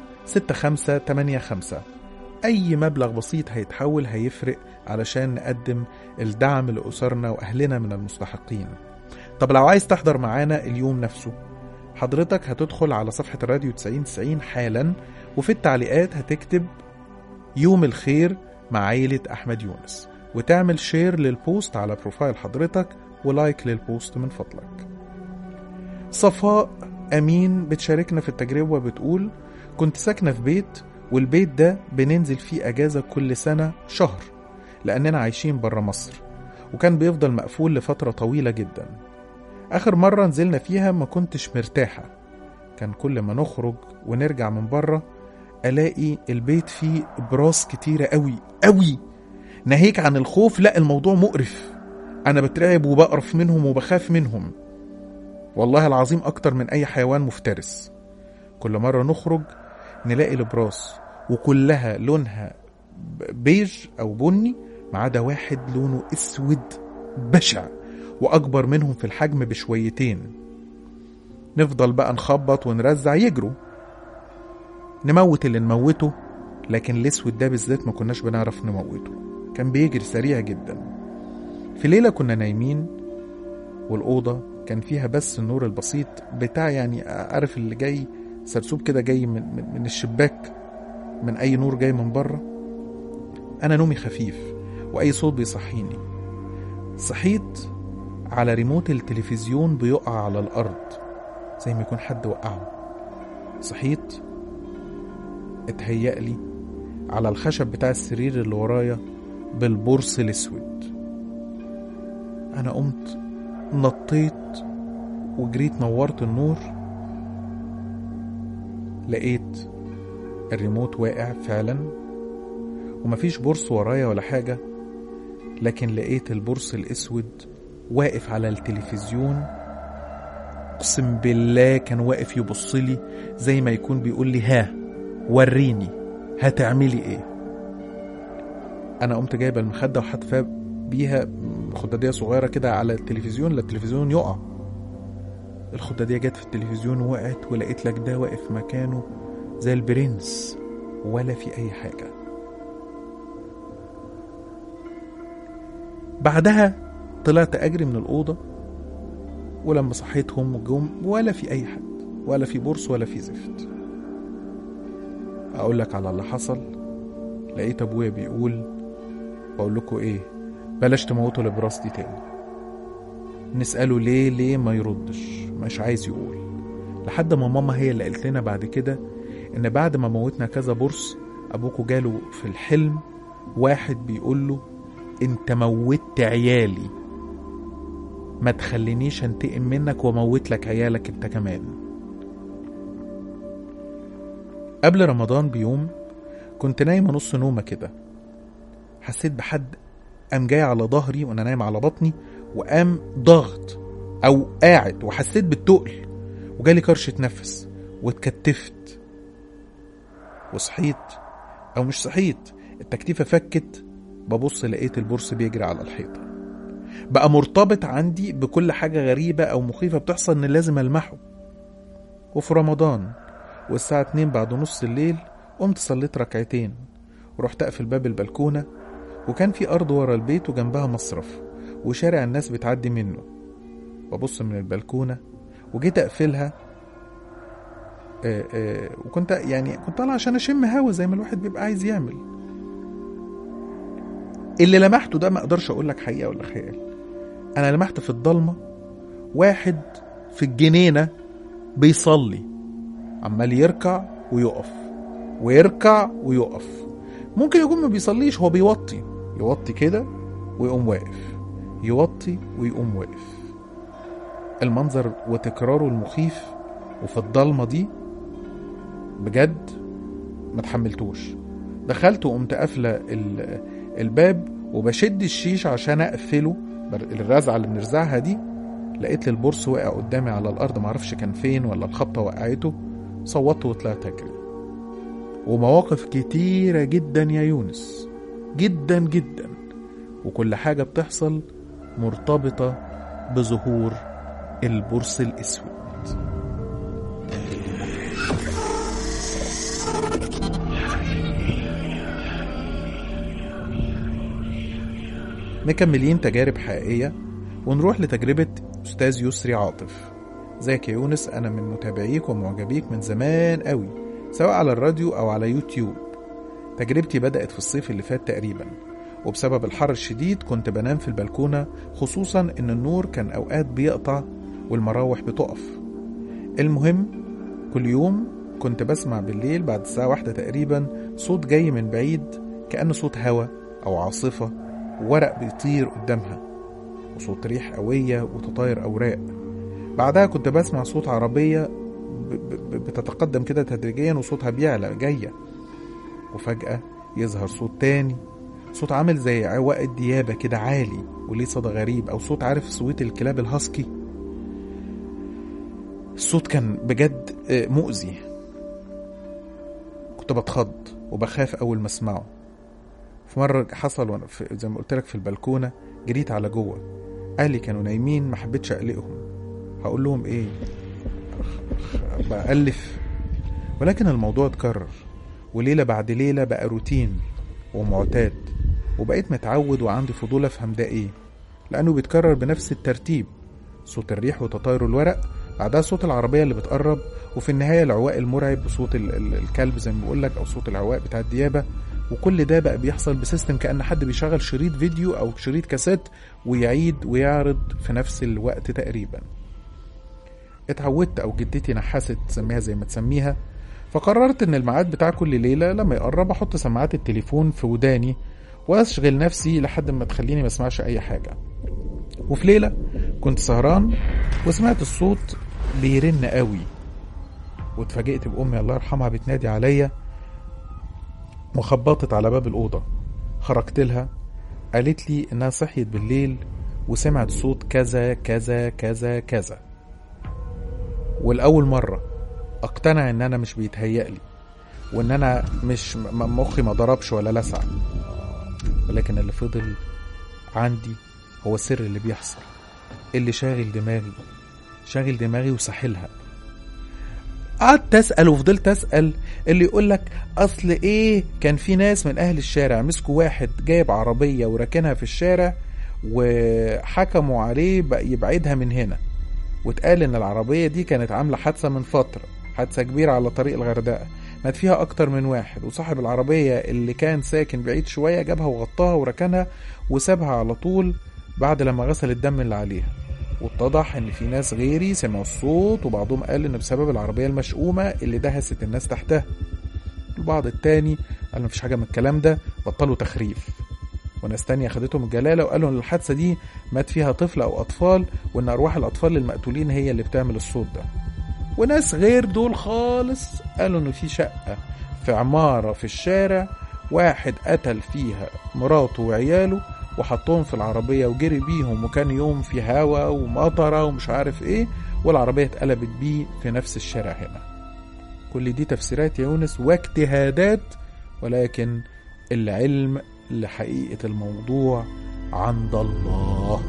6585 أي مبلغ بسيط هيتحول هيفرق علشان نقدم الدعم لأسرنا وأهلنا من المستحقين طب لو عايز تحضر معانا اليوم نفسه حضرتك هتدخل على صفحة الراديو 9090 حالا وفي التعليقات هتكتب يوم الخير مع عيلة أحمد يونس وتعمل شير للبوست على بروفايل حضرتك ولايك للبوست من فضلك صفاء أمين بتشاركنا في التجربة وبتقول كنت ساكنة في بيت والبيت ده بننزل فيه أجازة كل سنة شهر لأننا عايشين برا مصر وكان بيفضل مقفول لفترة طويلة جدا آخر مرة نزلنا فيها ما كنتش مرتاحة كان كل ما نخرج ونرجع من بره ألاقي البيت فيه براس كتيرة قوي قوي ناهيك عن الخوف لا الموضوع مقرف أنا بترعب وبقرف منهم وبخاف منهم والله العظيم أكتر من أي حيوان مفترس كل مرة نخرج نلاقي البراس وكلها لونها ب- بيج أو بني ما عدا واحد لونه أسود بشع وأكبر منهم في الحجم بشويتين نفضل بقى نخبط ونرزع يجروا نموت اللي نموته لكن الأسود ده بالذات ما كناش بنعرف نموته كان بيجري سريع جدا في ليلة كنا نايمين والأوضة كان فيها بس النور البسيط بتاع يعني عارف اللي جاي سرسوب كده جاي من, من, من الشباك من أي نور جاي من بره أنا نومي خفيف وأي صوت بيصحيني صحيت على ريموت التلفزيون بيقع على الأرض زي ما يكون حد وقعه صحيت اتهيألي على الخشب بتاع السرير اللي ورايا بالبرص الأسود أنا قمت نطيت وجريت نورت النور لقيت الريموت واقع فعلا ومفيش برص ورايا ولا حاجة لكن لقيت البرص الأسود واقف على التلفزيون أقسم بالله كان واقف يبصلي زي ما يكون بيقول لي ها وريني هتعملي ايه انا قمت جايبه المخده وحاتفاه بيها خداديه صغيره كده على التلفزيون لا التلفزيون يقع الخداديه جت في التلفزيون وقعت ولقيت لك ده واقف مكانه زي البرنس ولا في اي حاجه بعدها طلعت اجري من الاوضه ولما صحيتهم وجم ولا في اي حد ولا في برص ولا في زفت اقول لك على اللي حصل لقيت ابويا بيقول بقول لكم ايه بلاش تموتوا الابراس دي تاني نساله ليه ليه ما يردش مش عايز يقول لحد ما ماما هي اللي قالت لنا بعد كده ان بعد ما موتنا كذا برص ابوكوا جاله في الحلم واحد بيقول له انت موتت عيالي ما تخلينيش انتقم منك واموت لك عيالك انت كمان قبل رمضان بيوم كنت نايمة نص نومة كده حسيت بحد قام جاي على ظهري وانا نايم على بطني وقام ضغط او قاعد وحسيت بالتقل وجالي كرشة نفس واتكتفت وصحيت او مش صحيت التكتيفة فكت ببص لقيت البرص بيجري على الحيطة بقى مرتبط عندي بكل حاجة غريبة أو مخيفة بتحصل إن لازم ألمحه وفي رمضان والساعة اتنين بعد نص الليل قمت صليت ركعتين ورحت أقفل باب البلكونة وكان في أرض ورا البيت وجنبها مصرف وشارع الناس بتعدي منه ببص من البلكونة وجيت أقفلها آه آه وكنت يعني كنت طالع عشان أشم هوا زي ما الواحد بيبقى عايز يعمل اللي لمحته ده ما اقدرش اقول لك حقيقه ولا خيال انا لمحت في الضلمه واحد في الجنينه بيصلي عمال يركع ويقف ويركع ويقف ممكن يكون ما بيصليش هو بيوطي يوطي كده ويقوم واقف يوطي ويقوم واقف المنظر وتكراره المخيف وفي الضلمه دي بجد ما تحملتوش دخلت وقمت قافله ال- الباب وبشد الشيش عشان اقفله بر- الرزعه اللي بنرزعها دي لقيت لي البورس وقع قدامي على الارض معرفش كان فين ولا الخبطه وقعته صوتت وطلعت اجري ومواقف كتيره جدا يا يونس جدا جدا وكل حاجه بتحصل مرتبطه بظهور البورس الاسود مكملين تجارب حقيقية ونروح لتجربة أستاذ يسري عاطف ازيك يا يونس أنا من متابعيك ومعجبيك من زمان قوي سواء على الراديو أو على يوتيوب تجربتي بدأت في الصيف اللي فات تقريبا وبسبب الحر الشديد كنت بنام في البلكونة خصوصا إن النور كان أوقات بيقطع والمراوح بتقف المهم كل يوم كنت بسمع بالليل بعد الساعة واحدة تقريبا صوت جاي من بعيد كأنه صوت هوا أو عاصفة وورق بيطير قدامها وصوت ريح قوية وتطاير أوراق بعدها كنت بسمع صوت عربية ب- ب- ب- بتتقدم كده تدريجيا وصوتها بيعلى جاية وفجأة يظهر صوت تاني صوت عامل زي عواء الديابة كده عالي وليه صدى غريب أو صوت عارف صوت الكلاب الهاسكي الصوت كان بجد آه، مؤذي كنت بتخض وبخاف أول ما أسمعه في مرة حصل وأنا في زي ما قلت لك في البلكونة جريت على جوه أهلي كانوا نايمين ما حبيتش أقلقهم هقول لهم إيه خ- بألف ولكن الموضوع اتكرر وليلة بعد ليلة بقى روتين ومعتاد وبقيت متعود وعندي فضول أفهم ده إيه لأنه بيتكرر بنفس الترتيب صوت الريح وتطاير الورق بعدها صوت العربية اللي بتقرب وفي النهاية العواء المرعب بصوت ال- ال- الكلب زي ما بقول لك أو صوت العواء بتاع الديابة وكل ده بقى بيحصل بسيستم كأن حد بيشغل شريط فيديو أو شريط كاسيت ويعيد ويعرض في نفس الوقت تقريبا اتعودت أو جدتي نحست تسميها زي ما تسميها فقررت ان الميعاد بتاع كل ليلة لما يقرب احط سماعات التليفون في وداني واشغل نفسي لحد ما تخليني ما اسمعش اي حاجة وفي ليلة كنت سهران وسمعت الصوت بيرن قوي واتفاجئت بأمي الله يرحمها بتنادي عليا وخبطت على باب الأوضة خرجت لها قالت لي إنها صحيت بالليل وسمعت صوت كذا كذا كذا كذا والأول مرة أقتنع إن أنا مش بيتهيألي وإن أنا مش م- مخي ما ضربش ولا لسع ولكن اللي فضل عندي هو السر اللي بيحصل اللي شاغل دماغي شاغل دماغي وساحلها قعدت اسال وفضلت اسال اللي يقول لك اصل ايه كان في ناس من اهل الشارع مسكوا واحد جايب عربيه وراكنها في الشارع وحكموا عليه بقى يبعدها من هنا واتقال ان العربيه دي كانت عامله حادثه من فتره حادثه كبيره على طريق الغردقه مات فيها اكتر من واحد وصاحب العربيه اللي كان ساكن بعيد شويه جابها وغطاها وركنها وسابها على طول بعد لما غسل الدم اللي عليها واتضح ان في ناس غيري سمعوا الصوت وبعضهم قال ان بسبب العربيه المشؤومه اللي دهست الناس تحتها البعض التاني قال مفيش حاجه من الكلام ده بطلوا تخريف وناس تانية خدتهم الجلالة وقالوا ان الحادثة دي مات فيها طفل او اطفال وان ارواح الاطفال المقتولين هي اللي بتعمل الصوت ده وناس غير دول خالص قالوا ان في شقة في عمارة في الشارع واحد قتل فيها مراته وعياله وحطهم في العربية وجري بيهم وكان يوم في هوا ومطرة ومش عارف ايه والعربية اتقلبت بيه في نفس الشارع هنا كل دي تفسيرات يا يونس واجتهادات ولكن العلم لحقيقة الموضوع عند الله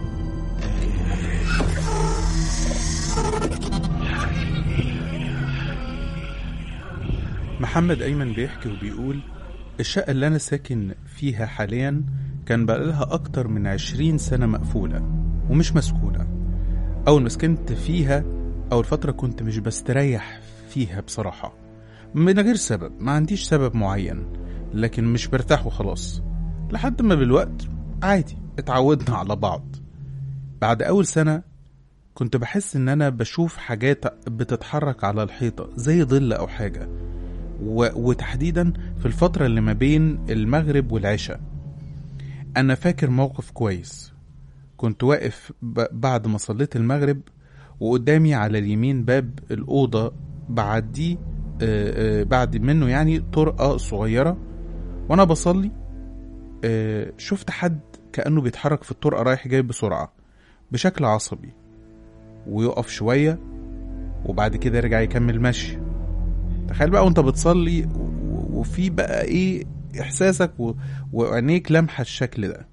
محمد أيمن بيحكي وبيقول الشقة اللي أنا ساكن فيها حاليا كان بقالها أكتر من عشرين سنة مقفولة ومش مسكونة أول ما سكنت فيها أول فترة كنت مش بستريح فيها بصراحة من غير سبب ما عنديش سبب معين لكن مش برتاح وخلاص لحد ما بالوقت عادي اتعودنا على بعض بعد أول سنة كنت بحس إن أنا بشوف حاجات بتتحرك على الحيطة زي ظل أو حاجة و... وتحديدا في الفترة اللي ما بين المغرب والعشاء أنا فاكر موقف كويس كنت واقف ب... بعد ما صليت المغرب وقدامي على اليمين باب الأوضة بعديه آه، آه، بعد منه يعني طرقة صغيرة وأنا بصلي آه، شفت حد كأنه بيتحرك في الطرقة رايح جاي بسرعة بشكل عصبي ويقف شوية وبعد كده يرجع يكمل مشي تخيل بقى وانت بتصلي و- وفي بقى ايه احساسك و- وعينيك لمحة الشكل ده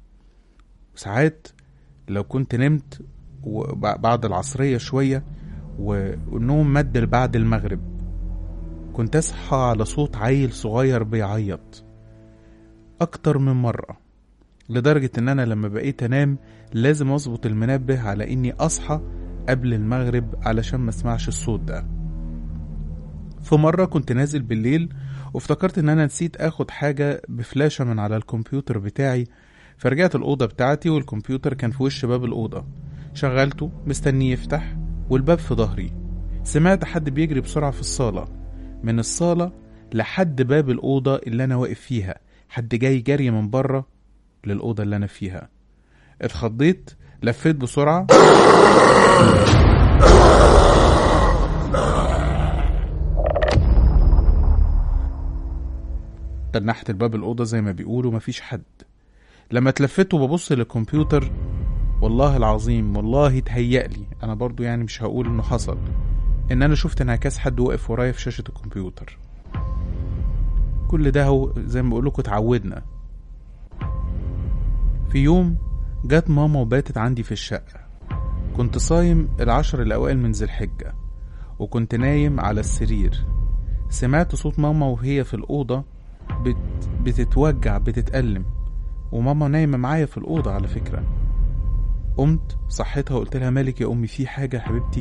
ساعات لو كنت نمت وب- بعد العصرية شوية و- والنوم مد بعد المغرب كنت اصحى على صوت عيل صغير بيعيط اكتر من مرة لدرجة ان انا لما بقيت انام لازم اظبط المنبه على اني اصحى قبل المغرب علشان ما اسمعش الصوت ده في مرة كنت نازل بالليل وافتكرت ان انا نسيت اخد حاجة بفلاشة من على الكمبيوتر بتاعي فرجعت الأوضة بتاعتي والكمبيوتر كان في وش باب الأوضة شغلته مستنيه يفتح والباب في ظهري سمعت حد بيجري بسرعة في الصالة من الصالة لحد باب الأوضة اللي أنا واقف فيها حد جاي جري من بره للأوضة اللي أنا فيها اتخضيت لفيت بسرعة تنحت الباب الأوضة زي ما بيقولوا مفيش حد لما اتلفت وببص للكمبيوتر والله العظيم والله تهيألي أنا برضو يعني مش هقول إنه حصل إن أنا شفت انعكاس حد واقف ورايا في شاشة الكمبيوتر كل ده هو زي ما بقول لكم اتعودنا في يوم جت ماما وباتت عندي في الشقة كنت صايم العشر الأوائل من ذي الحجة وكنت نايم على السرير سمعت صوت ماما وهي في الأوضة بت... بتتوجع بتتألم وماما نايمة معايا في الأوضة على فكرة قمت صحيتها وقلت لها مالك يا أمي في حاجة يا حبيبتي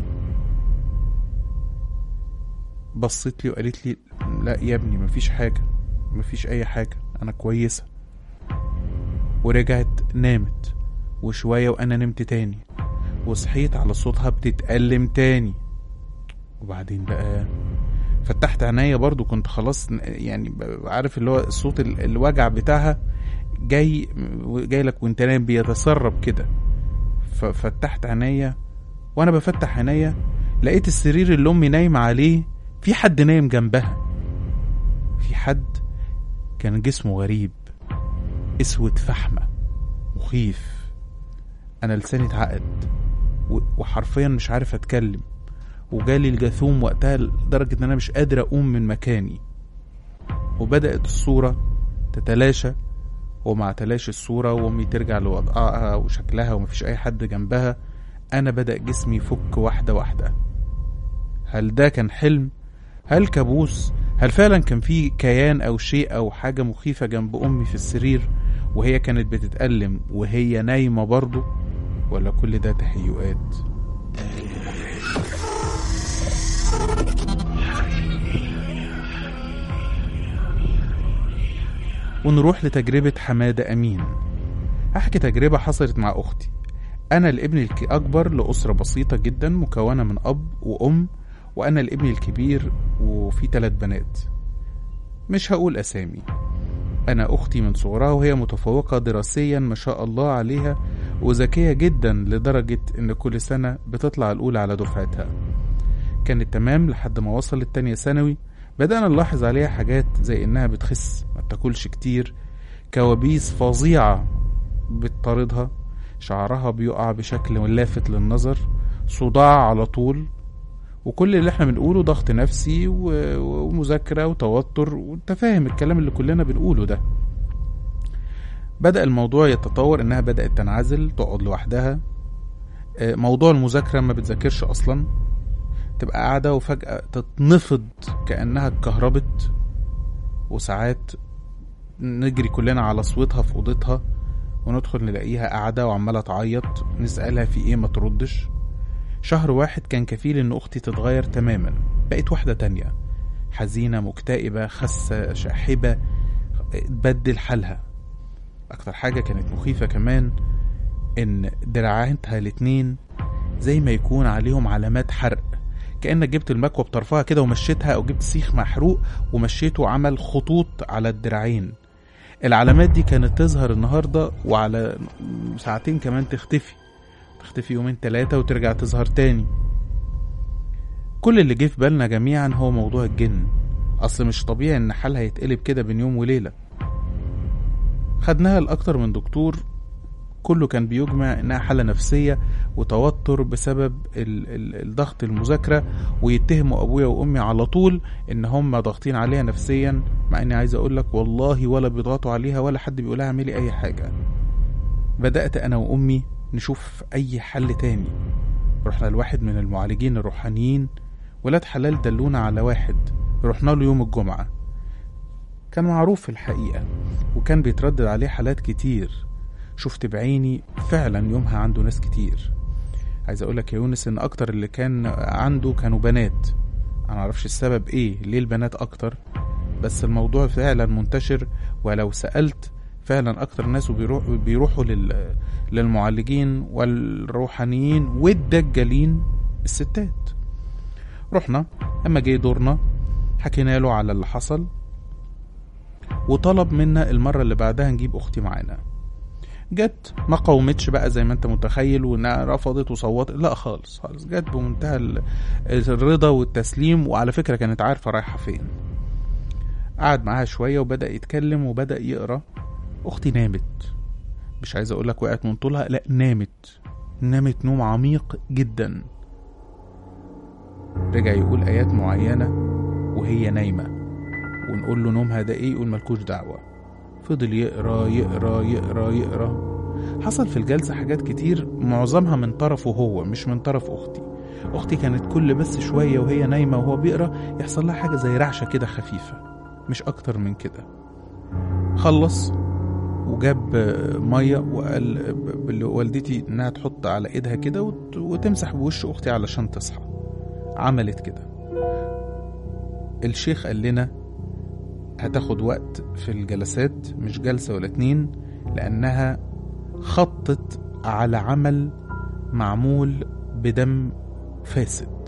بصت لي وقالت لي لا يا ابني مفيش حاجة مفيش أي حاجة أنا كويسة ورجعت نامت وشوية وأنا نمت تاني وصحيت على صوتها بتتألم تاني وبعدين بقى فتحت عينيا برضو كنت خلاص يعني ب- عارف اللي هو الصوت ال- الوجع بتاعها جاي جاي لك وانت نايم بيتسرب كده ففتحت عينيا وانا بفتح عينيا لقيت السرير اللي امي نايمه عليه في حد نايم جنبها في حد كان جسمه غريب اسود فحمه مخيف انا لساني اتعقد و- وحرفيا مش عارف اتكلم وجالي الجاثوم وقتها لدرجة إن أنا مش قادر أقوم من مكاني وبدأت الصورة تتلاشى ومع تلاشي الصورة وأمي ترجع لوضعها وشكلها ومفيش أي حد جنبها أنا بدأ جسمي يفك واحدة واحدة هل ده كان حلم؟ هل كابوس؟ هل فعلا كان في كيان أو شيء أو حاجة مخيفة جنب أمي في السرير وهي كانت بتتألم وهي نايمة برضه؟ ولا كل ده تهيؤات؟ ونروح لتجربة حمادة أمين هحكي تجربة حصلت مع أختي أنا الابن الأكبر لأسرة بسيطة جدا مكونة من أب وأم وأنا الابن الكبير وفي ثلاث بنات مش هقول أسامي أنا أختي من صغرها وهي متفوقة دراسيا ما شاء الله عليها وذكية جدا لدرجة إن كل سنة بتطلع الأولى على دفعتها كانت تمام لحد ما وصلت تانية ثانوي بدأنا نلاحظ عليها حاجات زي إنها بتخس ما بتاكلش كتير كوابيس فظيعة بتطاردها شعرها بيقع بشكل لافت للنظر صداع على طول وكل اللي احنا بنقوله ضغط نفسي و- ومذاكرة وتوتر وانت فاهم الكلام اللي كلنا بنقوله ده بدأ الموضوع يتطور انها بدأت تنعزل تقعد لوحدها آه، موضوع المذاكرة ما بتذاكرش اصلا تبقى قاعدة وفجأة تتنفض كأنها اتكهربت وساعات نجري كلنا على صوتها في أوضتها وندخل نلاقيها قاعدة وعمالة تعيط نسألها في ايه ما تردش شهر واحد كان كفيل ان اختي تتغير تماما بقت واحدة تانية حزينة مكتئبة خسة شاحبة تبدل حالها اكتر حاجة كانت مخيفة كمان ان دراعاتها الاتنين زي ما يكون عليهم علامات حرق كأنك جبت المكوى بطرفها كده ومشيتها او جبت سيخ محروق ومشيته عمل خطوط على الدراعين العلامات دي كانت تظهر النهاردة وعلى ساعتين كمان تختفي تختفي يومين تلاتة وترجع تظهر تاني كل اللي جه في بالنا جميعا هو موضوع الجن اصل مش طبيعي ان حالها يتقلب كده بين يوم وليلة خدناها لأكتر من دكتور كله كان بيجمع انها حالة نفسية وتوتر بسبب ال ال الضغط المذاكرة ويتهموا ابويا وامي على طول ان هم ضاغطين عليها نفسيا مع اني عايز اقول لك والله ولا بيضغطوا عليها ولا حد بيقول لها اعملي اي حاجة بدأت انا وامي نشوف اي حل تاني رحنا لواحد من المعالجين الروحانيين ولاد حلال دلونا على واحد رحنا له يوم الجمعة كان معروف في الحقيقة وكان بيتردد عليه حالات كتير شفت بعيني فعلا يومها عنده ناس كتير عايز اقولك يا يونس ان اكتر اللي كان عنده كانوا بنات انا معرفش السبب ايه ليه البنات اكتر بس الموضوع فعلا منتشر ولو سألت فعلا اكتر ناس بيروح بيروحوا لل للمعالجين والروحانيين والدجالين الستات رحنا اما جه دورنا حكينا له على اللي حصل وطلب منا المرة اللي بعدها نجيب أختي معانا جت ما قاومتش بقى زي ما انت متخيل وانها رفضت وصوتت لا خالص خالص جت بمنتهى ال- الرضا والتسليم وعلى فكرة كانت عارفة رايحة فين قعد معاها شوية وبدأ يتكلم وبدأ يقرأ أختي نامت مش عايز أقولك وقعت من طولها لا نامت نامت نوم عميق جدا رجع يقول آيات معينة وهي نايمة ونقول له نومها ده ايه يقول ملكوش دعوة فضل يقرا يقرا يقرا يقرا حصل في الجلسة حاجات كتير معظمها من طرفه هو مش من طرف أختي أختي كانت كل بس شوية وهي نايمة وهو بيقرا يحصل لها حاجة زي رعشة كده خفيفة مش أكتر من كده خلص وجاب آه، مية وقال ب- لوالدتي إنها تحط على إيدها كده وت- وتمسح بوش أختي علشان تصحى عملت كده الشيخ قال لنا هتاخد وقت في الجلسات مش جلسة ولا اتنين لأنها خطت على عمل معمول بدم فاسد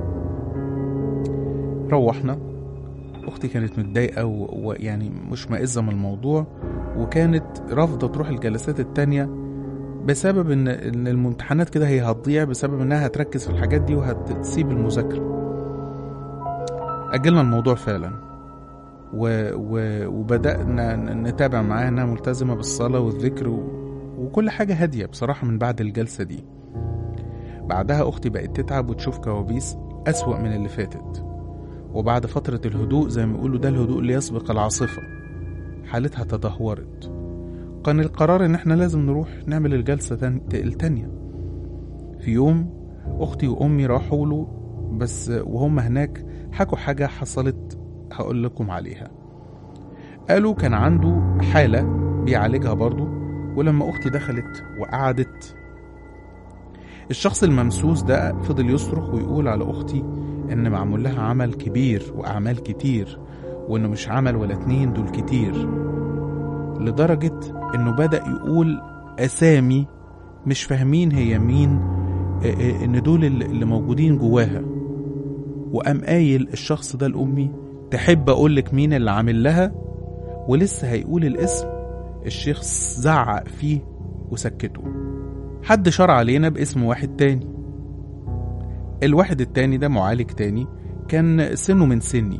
روحنا أختي كانت متضايقة و- ويعني مش مائزة من الموضوع وكانت رافضة تروح الجلسات التانية بسبب إن إن الامتحانات كده هي هتضيع بسبب إنها هتركز في الحاجات دي وهتسيب المذاكرة أجلنا الموضوع فعلا و... و... وبدأنا ن- نتابع معاها إنها ملتزمة بالصلاة والذكر و... وكل حاجة هادية بصراحة من بعد الجلسة دي بعدها أختي بقت تتعب وتشوف كوابيس أسوأ من اللي فاتت وبعد فترة الهدوء زي ما يقولوا ده الهدوء اللي يسبق العاصفة حالتها تدهورت كان القرار إن إحنا لازم نروح نعمل الجلسة تان- التانية في يوم أختي وأمي راحوا له بس وهم هناك حكوا حاجة حصلت هقول لكم عليها قالوا كان عنده حالة بيعالجها برضو ولما أختي دخلت وقعدت الشخص الممسوس ده فضل يصرخ ويقول على أختي إن معمول لها عمل كبير وأعمال كتير وإنه مش عمل ولا اتنين دول كتير لدرجة إنه بدأ يقول أسامي مش فاهمين هي مين إيه- إيه إن دول اللي اللي موجودين جواها وقام قايل الشخص ده لأمي تحب أقولك مين اللي عامل لها ولسه هيقول الاسم الشيخ زعق فيه وسكته حد شرع علينا باسم واحد تاني الواحد التاني ده معالج تاني كان سنه من سني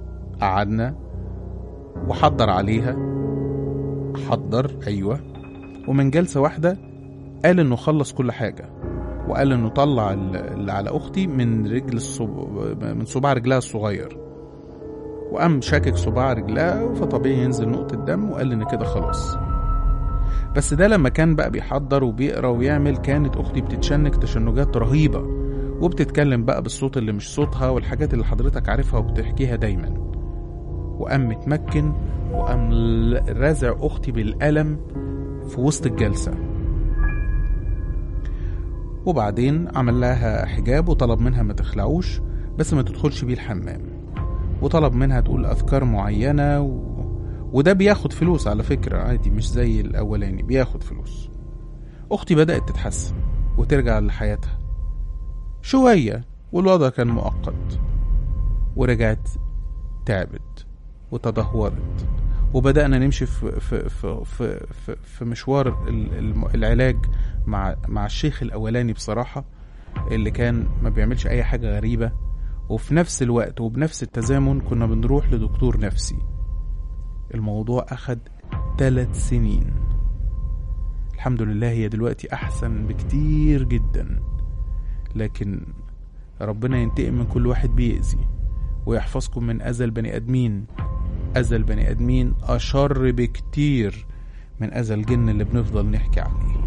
قعدنا وحضر عليها حضر أيوة ومن جلسة واحدة قال إنه خلص كل حاجة وقال إنه طلع ال- اللي على أختي من رجل الصب... من صباع رجلها الصغير وقام شاكك صباع رجلها فطبيعي ينزل نقطة دم وقال إن كده خلاص بس ده لما كان بقى بيحضر وبيقرا ويعمل كانت اختي بتتشنج تشنجات رهيبه وبتتكلم بقى بالصوت اللي مش صوتها والحاجات اللي حضرتك عارفها وبتحكيها دايما وقام متمكن وقام ل- رازع اختي بالقلم في وسط الجلسه وبعدين عمل لها حجاب وطلب منها ما تخلعوش بس ما تدخلش بيه الحمام وطلب منها تقول اذكار معينه و... وده بياخد فلوس على فكرة عادي مش زي الأولاني بياخد فلوس أختي بدأت تتحسن وترجع لحياتها شوية والوضع كان مؤقت ورجعت تعبت وتدهورت وبدأنا نمشي في في في في, في, في مشوار ال- الم- العلاج مع مع الشيخ الأولاني بصراحة اللي كان ما بيعملش أي حاجة غريبة وفي نفس الوقت وبنفس التزامن كنا بنروح لدكتور نفسي الموضوع أخد ثلاث سنين الحمد لله هي دلوقتي أحسن بكتير جدا لكن ربنا ينتقم من كل واحد بيأذي ويحفظكم من أذى البني آدمين أذى البني آدمين أشر بكتير من أذى الجن اللي بنفضل نحكي عليه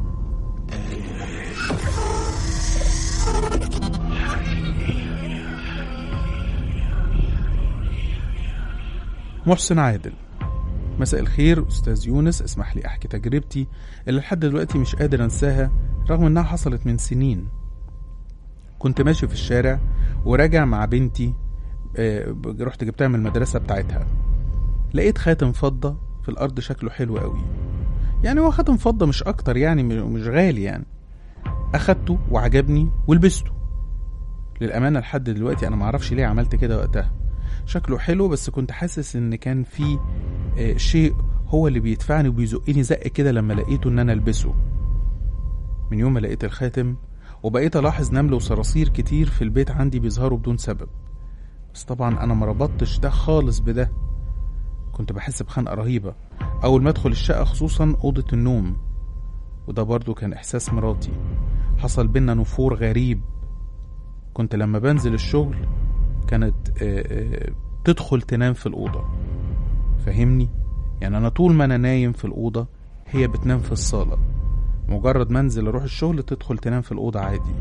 محسن عادل مساء الخير أستاذ يونس اسمح لي أحكي تجربتي اللي لحد دلوقتي مش قادر أنساها رغم إنها حصلت من سنين كنت ماشي في الشارع وراجع مع بنتي آه، رحت جبتها من المدرسة بتاعتها لقيت خاتم فضة في الأرض شكله حلو قوي يعني هو خاتم فضة مش أكتر يعني م- مش غالي يعني أخدته وعجبني ولبسته للأمانة لحد دلوقتي أنا معرفش ليه عملت كده وقتها شكله حلو بس كنت حاسس إن كان في آه، شيء هو اللي بيدفعني وبيزقني زق كده لما لقيته إن أنا ألبسه من يوم ما لقيت الخاتم وبقيت ألاحظ نمل وصراصير كتير في البيت عندي بيظهروا بدون سبب بس طبعا أنا ما ربطتش ده خالص بده كنت بحس بخنقة رهيبة أول ما أدخل الشقة خصوصا أوضة النوم وده برضو كان إحساس مراتي حصل بينا نفور غريب كنت لما بنزل الشغل كانت آه، آه، تدخل تنام في الأوضة فاهمني يعني أنا طول ما أنا نايم في الأوضة هي بتنام في الصالة مجرد ما انزل اروح الشغل تدخل تنام في الأوضة عادي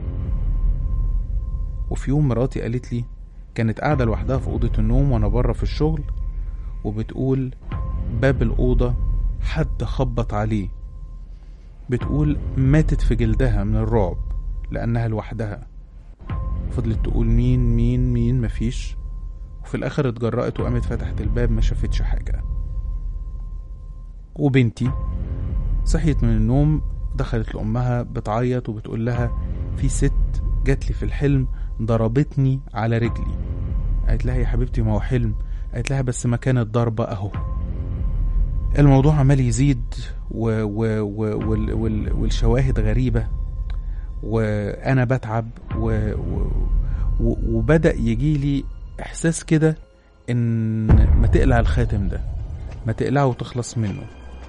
وفي يوم مراتي قالت لي كانت قاعدة لوحدها في أوضة النوم وأنا بره في الشغل وبتقول باب الأوضة حد خبط عليه بتقول ماتت في جلدها من الرعب لأنها لوحدها فضلت تقول مين مين مين مفيش وفي الآخر اتجرأت وقامت فتحت الباب ما شافتش حاجة وبنتي صحيت من النوم دخلت لأمها بتعيط وبتقول لها في ست جات لي في الحلم ضربتني على رجلي قالت لها يا حبيبتي ما هو حلم قالت لها بس مكان الضربة أهو الموضوع عمال يزيد و و و وال وال والشواهد غريبة وأنا بتعب و و و وبدأ يجيلي إحساس كده إن ما تقلع الخاتم ده ما تقلعه وتخلص منه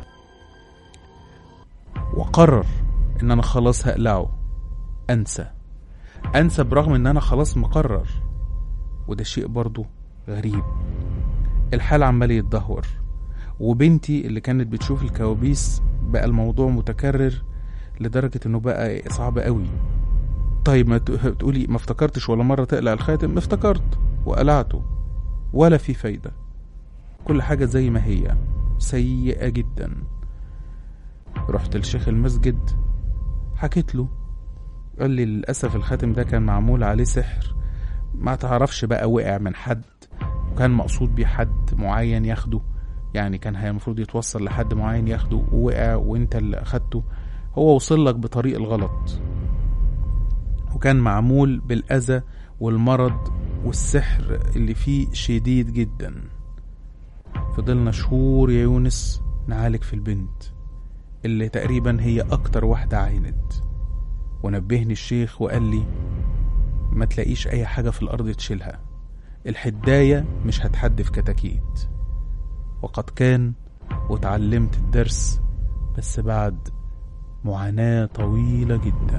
وقرر ان انا خلاص هقلعه انسى انسى برغم ان انا خلاص مقرر وده شيء برضو غريب الحال عمال يتدهور وبنتي اللي كانت بتشوف الكوابيس بقى الموضوع متكرر لدرجة انه بقى صعب قوي طيب ما ت- تقولي ما افتكرتش ولا مرة تقلع الخاتم افتكرت وقلعته ولا في فايدة كل حاجة زي ما هي سيئة جدا رحت لشيخ المسجد حكيت له قال لي للأسف الخاتم ده كان معمول عليه سحر ما تعرفش بقى وقع من حد وكان مقصود بيه حد معين ياخده يعني كان هي المفروض يتوصل لحد معين ياخده ووقع وانت اللي اخدته هو وصل لك بطريق الغلط وكان معمول بالأذى والمرض والسحر اللي فيه شديد جدا فضلنا شهور يا يونس نعالج في البنت اللي تقريبا هي أكتر واحدة عانت ونبهني الشيخ وقال لي ما تلاقيش أي حاجة في الأرض تشيلها الحداية مش هتحدف كتاكيت وقد كان وتعلمت الدرس بس بعد معاناة طويلة جدا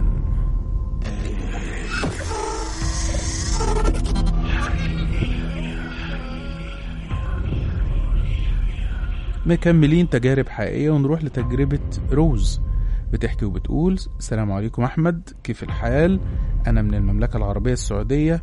مكملين تجارب حقيقية ونروح لتجربة روز بتحكي وبتقول السلام عليكم أحمد كيف الحال أنا من المملكة العربية السعودية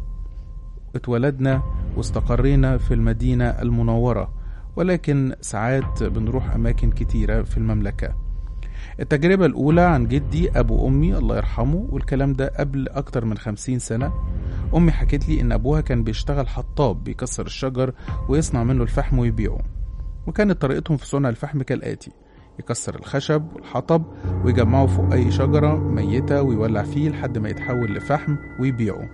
اتولدنا واستقرينا في المدينة المنورة ولكن ساعات بنروح أماكن كتيرة في المملكة التجربة الأولى عن جدي أبو أمي الله يرحمه والكلام ده قبل أكتر من خمسين سنة أمي حكت لي إن أبوها كان بيشتغل حطاب بيكسر الشجر ويصنع منه الفحم ويبيعه وكانت طريقتهم في صنع الفحم كالآتي يكسر الخشب والحطب ويجمعه فوق أي شجرة ميتة ويولع فيه لحد ما يتحول لفحم ويبيعه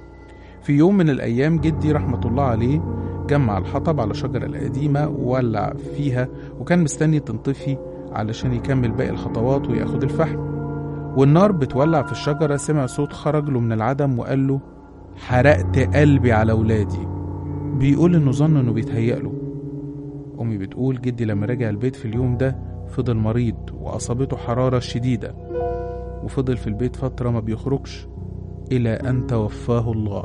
في يوم من الأيام جدي رحمة الله عليه جمع الحطب على الشجرة القديمة وولع فيها وكان مستني تنطفي علشان يكمل باقي الخطوات وياخد الفحم والنار بتولع في الشجرة سمع صوت خرج له من العدم وقال له حرقت قلبي على ولادي بيقول انه ظن انه بيتهيأ له أمي بتقول جدي لما رجع البيت في اليوم ده فضل مريض وأصابته حرارة شديدة وفضل في البيت فترة ما بيخرجش إلى أن توفاه الله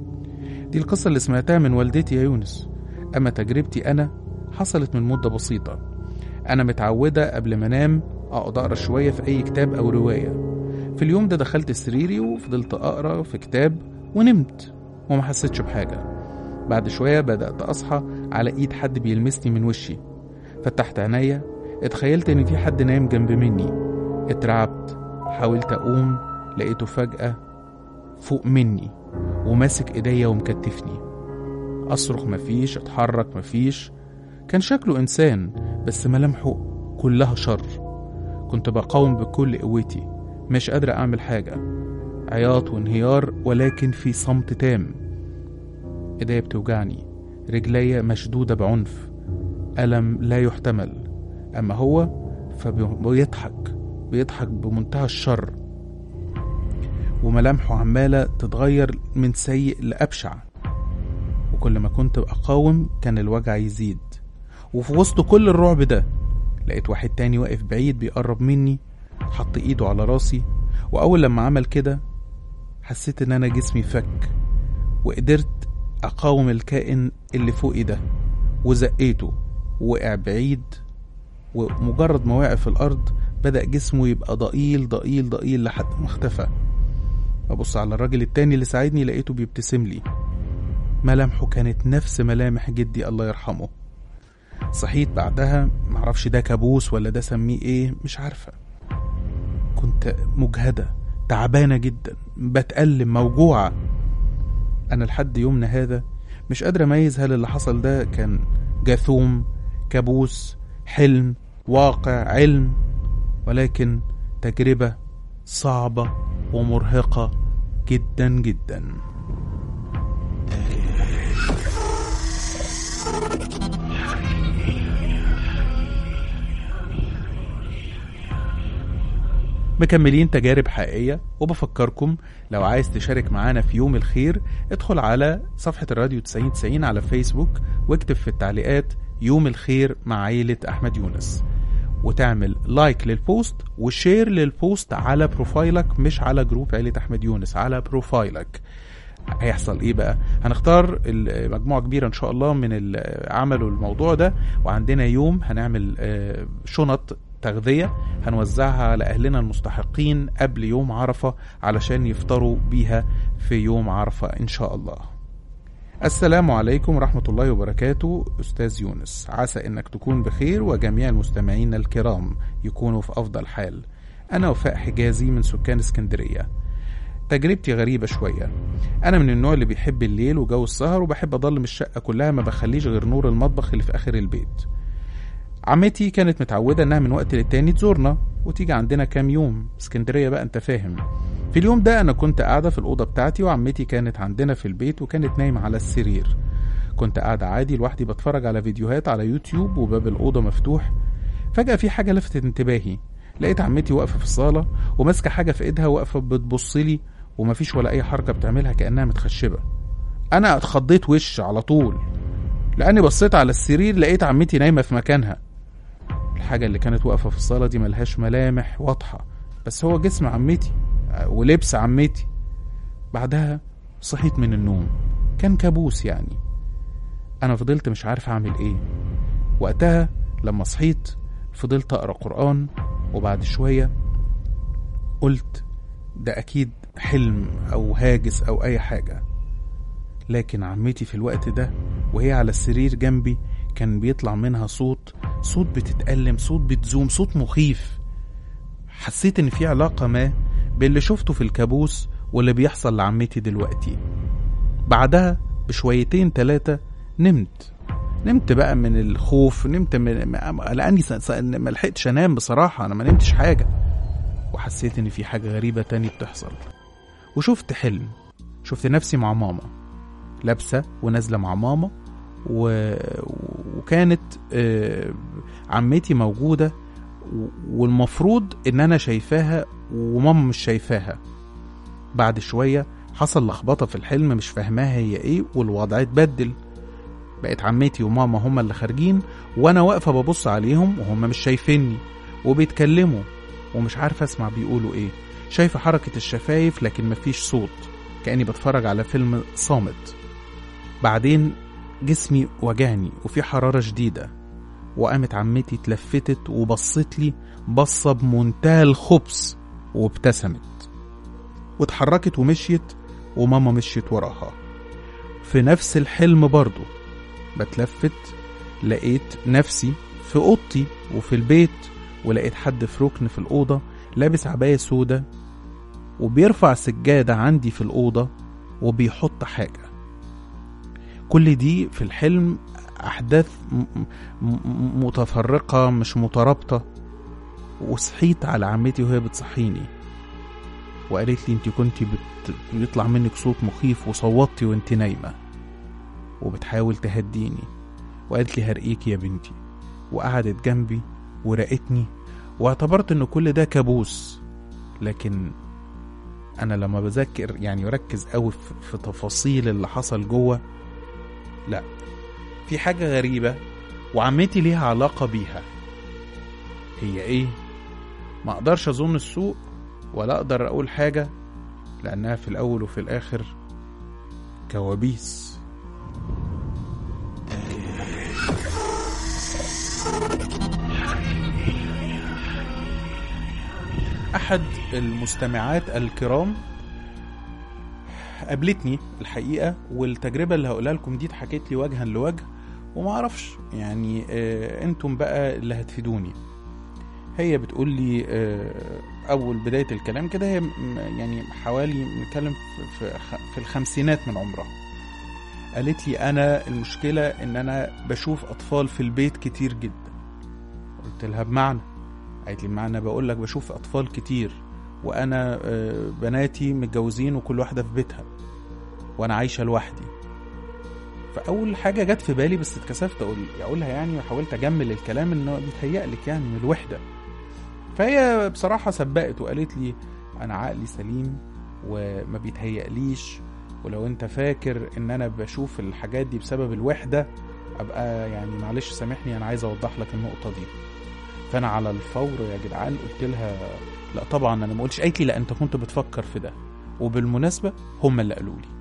دي القصة اللي سمعتها من والدتي يا يونس أما تجربتي أنا حصلت من مدة بسيطة أنا متعودة قبل ما أنام أقعد أقرأ شوية في أي كتاب أو رواية في اليوم ده دخلت سريري وفضلت أقرأ في كتاب ونمت وما حسيتش بحاجة بعد شوية بدأت أصحى على إيد حد بيلمسني من وشي فتحت عينيا اتخيلت إن في حد نايم جنب مني اترعبت حاولت أقوم لقيته فجأة فوق مني وماسك ايديا ومكتفني اصرخ مفيش اتحرك مفيش كان شكله انسان بس ملامحه كلها شر كنت بقاوم بكل قوتي مش قادر اعمل حاجه عياط وانهيار ولكن في صمت تام ايديا بتوجعني رجليا مشدوده بعنف الم لا يحتمل اما هو فبيضحك بيضحك بمنتهى الشر وملامحه عمالة تتغير من سيء لأبشع وكل ما كنت أقاوم كان الوجع يزيد وفي وسط كل الرعب ده لقيت واحد تاني واقف بعيد بيقرب مني حط ايده على راسي وأول لما عمل كده حسيت إن أنا جسمي فك وقدرت أقاوم الكائن اللي فوقي ده وزقيته ووقع بعيد ومجرد ما وقع في الأرض بدأ جسمه يبقى ضئيل ضئيل ضئيل لحد ما اختفى ببص على الراجل التاني اللي ساعدني لقيته بيبتسم لي ملامحه كانت نفس ملامح جدي الله يرحمه صحيت بعدها معرفش ده كابوس ولا ده سميه ايه مش عارفة كنت مجهدة تعبانة جدا بتألم موجوعة أنا لحد يومنا هذا مش قادر أميز هل اللي حصل ده كان جاثوم كابوس حلم واقع علم ولكن تجربة صعبة ومرهقة جدا جدا مكملين تجارب حقيقية وبفكركم لو عايز تشارك معانا في يوم الخير ادخل على صفحة الراديو 9090 على فيسبوك واكتب في التعليقات يوم الخير مع عيلة أحمد يونس وتعمل لايك للبوست وشير للبوست على بروفايلك مش على جروب عيلة أحمد يونس على بروفايلك هيحصل ايه بقى هنختار ال- مجموعه كبيره ان شاء الله من ال- عملوا الموضوع ده وعندنا يوم هنعمل آه، شنط تغذيه هنوزعها على اهلنا المستحقين قبل يوم عرفه علشان يفطروا بيها في يوم عرفه ان شاء الله السلام عليكم ورحمة الله وبركاته أستاذ يونس عسى أنك تكون بخير وجميع المستمعين الكرام يكونوا في أفضل حال أنا وفاء حجازي من سكان اسكندرية تجربتي غريبة شوية أنا من النوع اللي بيحب الليل وجو السهر وبحب أضلم الشقة كلها ما بخليش غير نور المطبخ اللي في آخر البيت عمتي كانت متعودة إنها من وقت للتاني تزورنا وتيجي عندنا كام يوم اسكندرية بقى أنت فاهم في اليوم ده أنا كنت قاعدة في الأوضة بتاعتي وعمتي كانت عندنا في البيت وكانت نايمة على السرير كنت قاعدة عادي لوحدي بتفرج على فيديوهات على يوتيوب وباب الأوضة مفتوح فجأة في حاجة لفتت انتباهي لقيت عمتي واقفة في الصالة وماسكة حاجة في إيدها واقفة بتبصلي ومفيش ولا أي حركة بتعملها كأنها متخشبة أنا اتخضيت وش على طول لأني بصيت على السرير لقيت عمتي نايمة في مكانها الحاجة اللي كانت واقفة في الصالة دي ملهاش ملامح واضحة بس هو جسم عمتي آه، ولبس عمتي بعدها صحيت من النوم كان كابوس يعني أنا فضلت مش عارف أعمل إيه وقتها لما صحيت فضلت أقرأ قرآن وبعد شوية قلت ده أكيد حلم أو هاجس أو أي حاجة لكن عمتي في الوقت ده وهي على السرير جنبي كان بيطلع منها صوت صوت بتتألم صوت بتزوم صوت مخيف حسيت ان في علاقة ما بين اللي شفته في الكابوس واللي بيحصل لعمتي دلوقتي بعدها بشويتين تلاتة نمت نمت بقى من الخوف نمت من لاني س- س- ما لحقتش انام بصراحة انا ما نمتش حاجة وحسيت ان في حاجة غريبة تاني بتحصل وشفت حلم شفت نفسي مع ماما لابسة ونازلة مع ماما و... وكانت آه، عمتي موجودة و- والمفروض ان انا شايفاها وماما مش شايفاها بعد شوية حصل لخبطة في الحلم مش فاهماها هي ايه والوضع اتبدل بقت عمتي وماما هما اللي خارجين وانا واقفة ببص عليهم وهم مش شايفيني وبيتكلموا ومش عارفة اسمع بيقولوا ايه شايفة حركة الشفايف لكن مفيش صوت كأني بتفرج على فيلم صامت بعدين جسمي وجعني وفي حرارة شديدة وقامت عمتي اتلفتت وبصت لي بصة بمنتهى الخبث وابتسمت واتحركت ومشيت وماما مشيت وراها في نفس الحلم برضو بتلفت لقيت نفسي في اوضتي وفي البيت ولقيت حد في ركن في الأوضة لابس عباية سودة وبيرفع سجادة عندي في الأوضة وبيحط حاجة كل دي في الحلم أحداث م- م- متفرقة مش مترابطة وصحيت على عمتي وهي بتصحيني وقالت لي انت كنت بت... بيطلع منك صوت مخيف وصوتي وانت نايمة وبتحاول تهديني وقالت لي هرقيك يا بنتي وقعدت جنبي ورقتني واعتبرت ان كل ده كابوس لكن انا لما بذكر يعني وركز قوي في, في تفاصيل اللي حصل جوه لا في حاجة غريبة وعمتي ليها علاقة بيها هي ايه ما اقدرش اظن السوء ولا اقدر اقول حاجة لانها في الاول وفي الاخر كوابيس احد المستمعات الكرام قابلتني الحقيقه والتجربه اللي هقولها لكم دي اتحكت لي وجها لوجه وما اعرفش يعني آه انتم بقى اللي هتفيدوني هي بتقول لي آه اول بدايه الكلام كده هي م- يعني حوالي بنتكلم في, في, خ- في الخمسينات من عمرها قالت لي انا المشكله ان انا بشوف اطفال في البيت كتير جدا قلت لها بمعنى قالت لي بمعنى بقول لك بشوف اطفال كتير وانا آه، بناتي متجوزين وكل واحده في بيتها وانا عايشه لوحدي فاول حاجه جت في بالي بس اتكسفت اقول اقولها يعني وحاولت اجمل الكلام انه بيتهيألك يعني من الوحده فهي بصراحه سبقت وقالت لي انا عقلي سليم وما بيتهيأليش ولو انت فاكر ان انا بشوف الحاجات دي بسبب الوحده ابقى يعني معلش سامحني انا عايز اوضح لك النقطه دي فانا على الفور يا جدعان قلت لها لا طبعا انا ما قلتش قالت لي لا انت كنت بتفكر في ده وبالمناسبه هم اللي قالوا لي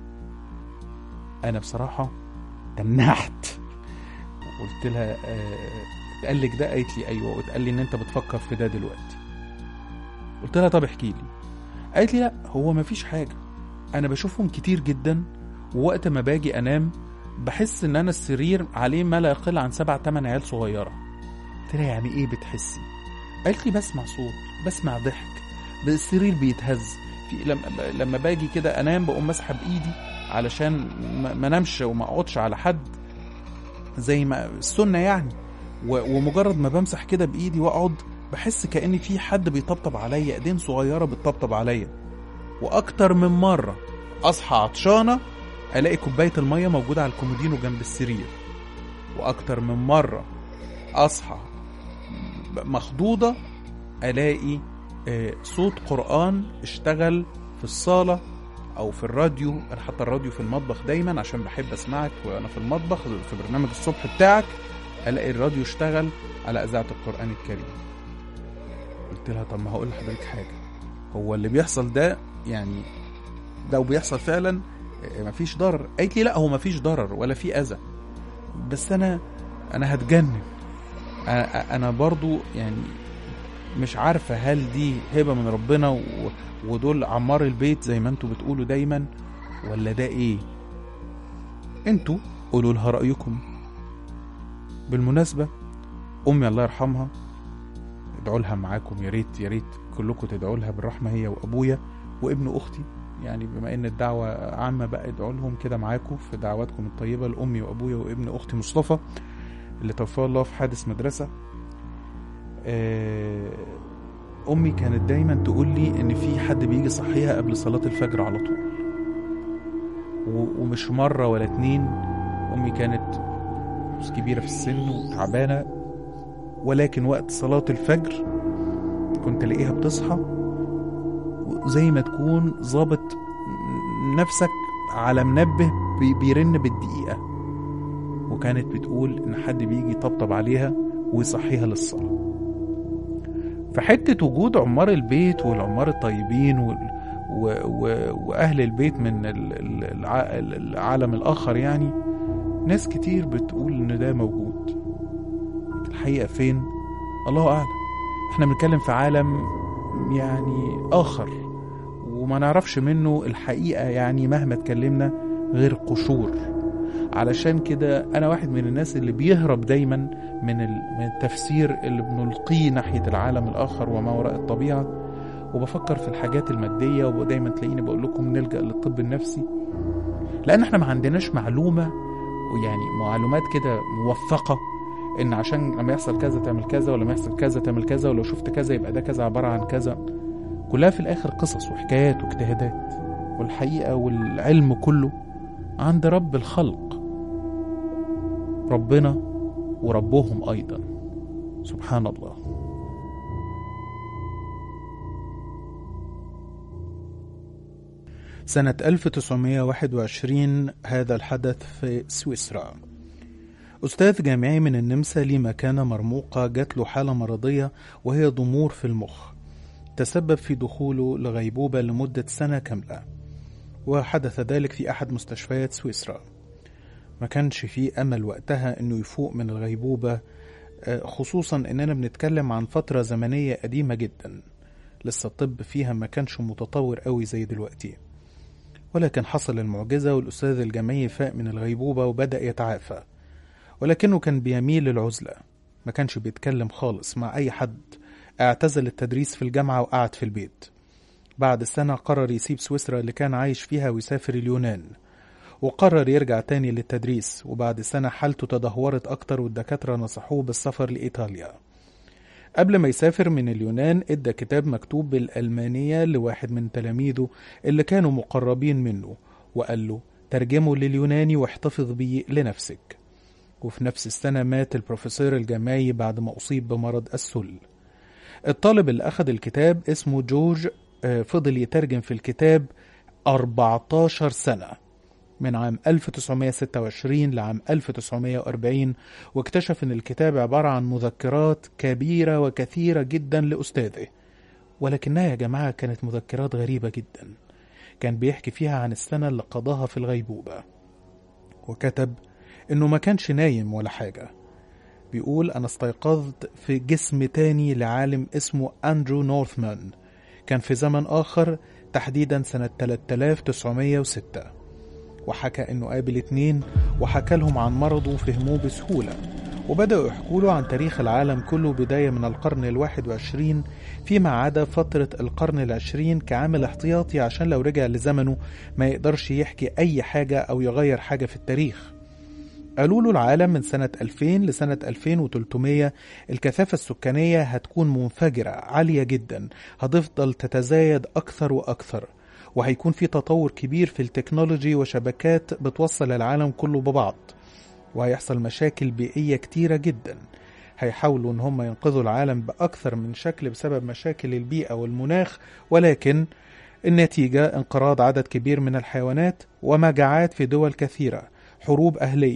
انا بصراحه تنحت قلت لها آه، اتقال لك ده قالت لي ايوه واتقال لي ان انت بتفكر في ده دلوقتي قلت لها طب احكي لي قالت لي لا هو مفيش حاجه انا بشوفهم كتير جدا ووقت ما باجي انام بحس ان انا السرير عليه ما لا يقل عن سبع تمن عيال صغيره قلت لها يعني ايه بتحسي قالت لي بسمع صوت بسمع ضحك السرير بيتهز في لما لما باجي كده انام بقوم مسحب ايدي علشان ما ما انامش وما اقعدش على حد زي ما السنه يعني و- ومجرد ما بمسح كده بايدي واقعد بحس كان في حد بيطبطب عليا ايدين صغيره بتطبطب عليا واكتر من مره اصحى عطشانه الاقي كوبايه الميه موجوده على الكومودينو جنب السرير واكتر من مره اصحى مخضوضه الاقي آه، صوت قران اشتغل في الصاله او في الراديو انا حاطه الراديو في المطبخ دايما عشان بحب اسمعك وانا في المطبخ في برنامج الصبح بتاعك الاقي الراديو اشتغل على اذاعه القران الكريم قلت لها طب ما هقول لحضرتك حاجه هو اللي بيحصل ده يعني لو بيحصل فعلا آه، مفيش ضرر قالت لي لا هو مفيش ضرر ولا في اذى بس انا انا هتجنن أنا- انا برضو يعني مش عارفه هل دي هبه من ربنا و... ودول عمار البيت زي ما انتوا بتقولوا دايما ولا ده ايه انتوا قولوا لها رايكم بالمناسبه امي الله يرحمها ادعوا لها معاكم يا ريت يا ريت كلكم تدعوا لها بالرحمه هي وابويا وابن اختي يعني بما ان الدعوه عامه بقى ادعوا لهم كده معاكم في دعواتكم الطيبه لامي وابويا وابن اختي مصطفى اللي توفاه الله في حادث مدرسه آه، امي كانت دايما تقول لي ان في حد بيجي يصحيها قبل صلاه الفجر على طول و- ومش مره ولا اتنين امي كانت كبيره في السن وتعبانه ولكن وقت صلاه الفجر كنت الاقيها بتصحى زي ما تكون ظابط نفسك على منبه بي- بيرن بالدقيقه وكانت بتقول ان حد بيجي يطبطب عليها ويصحيها للصلاه فحتة وجود عمار البيت والعمار الطيبين وال... و... و... وأهل البيت من ال... ال- الع... العالم الآخر يعني ناس كتير بتقول إن ده موجود الحقيقة فين الله أعلم احنا بنتكلم في عالم يعني آخر وما نعرفش منه الحقيقة يعني مهما اتكلمنا غير قشور علشان كده أنا واحد من الناس اللي بيهرب دايما من ال- من التفسير اللي بنلقيه ناحية العالم الآخر وما وراء الطبيعة وبفكر في الحاجات المادية ودايما تلاقيني بقول لكم نلجأ للطب النفسي لأن احنا ما عندناش معلومة ويعني معلومات كده موثقة إن عشان لما يحصل كذا تعمل كذا ولما يحصل كذا تعمل كذا ولو شفت كذا يبقى ده كذا عبارة عن كذا كلها في الآخر قصص وحكايات واجتهادات والحقيقة والعلم كله عند رب الخلق ربنا وربهم أيضا سبحان الله سنة 1921 هذا الحدث في سويسرا أستاذ جامعي من النمسا ليه مكانة مرموقة جات له حالة مرضية وهي ضمور في المخ تسبب في دخوله لغيبوبة لمدة سنة كاملة وحدث ذلك في أحد مستشفيات سويسرا ما كانش فيه أمل وقتها إنه يفوق من الغيبوبة آه، خصوصا إننا بنتكلم عن فترة زمنية قديمة جدا لسه الطب فيها ما كانش متطور قوي زي دلوقتي ولكن حصل المعجزة والأستاذ الجامعي فاق من الغيبوبة وبدأ يتعافى ولكنه كان بيميل للعزلة ما كانش بيتكلم خالص مع أي حد اعتزل التدريس في الجامعة وقعد في البيت بعد سنة قرر يسيب سويسرا اللي كان عايش فيها ويسافر اليونان وقرر يرجع تاني للتدريس وبعد سنة حالته تدهورت أكتر والدكاترة نصحوه بالسفر لإيطاليا قبل ما يسافر من اليونان ادى كتاب مكتوب بالألمانية لواحد من تلاميذه اللي كانوا مقربين منه وقال له ترجمه لليوناني واحتفظ بيه لنفسك وفي نفس السنة مات البروفيسور الجامعي بعد ما أصيب بمرض السل الطالب اللي أخذ الكتاب اسمه جورج آه، فضل يترجم في الكتاب 14 سنة من عام 1926 لعام 1940 واكتشف ان الكتاب عبارة عن مذكرات كبيرة وكثيرة جدا لأستاذه ولكنها يا جماعة كانت مذكرات غريبة جدا كان بيحكي فيها عن السنة اللي قضاها في الغيبوبة وكتب انه ما كانش نايم ولا حاجة بيقول انا استيقظت في جسم تاني لعالم اسمه اندرو نورثمان كان في زمن اخر تحديدا سنة 3906 وحكى انه قابل اتنين وحكى لهم عن مرضه وفهموه بسهولة وبدأوا يحكوا له عن تاريخ العالم كله بداية من القرن الواحد وعشرين فيما عدا فترة القرن العشرين كعامل احتياطي عشان لو رجع لزمنه ما يقدرش يحكي أي حاجة أو يغير حاجة في التاريخ قالوا له العالم من سنة 2000 لسنة 2300 الكثافة السكانية هتكون منفجرة عالية جدا هتفضل تتزايد أكثر وأكثر وهيكون في تطور كبير في التكنولوجي وشبكات بتوصل العالم كله ببعض وهيحصل مشاكل بيئية كتيرة جدا هيحاولوا ان هم ينقذوا العالم بأكثر من شكل بسبب مشاكل البيئة والمناخ ولكن النتيجة انقراض عدد كبير من الحيوانات ومجاعات في دول كثيرة حروب أهلية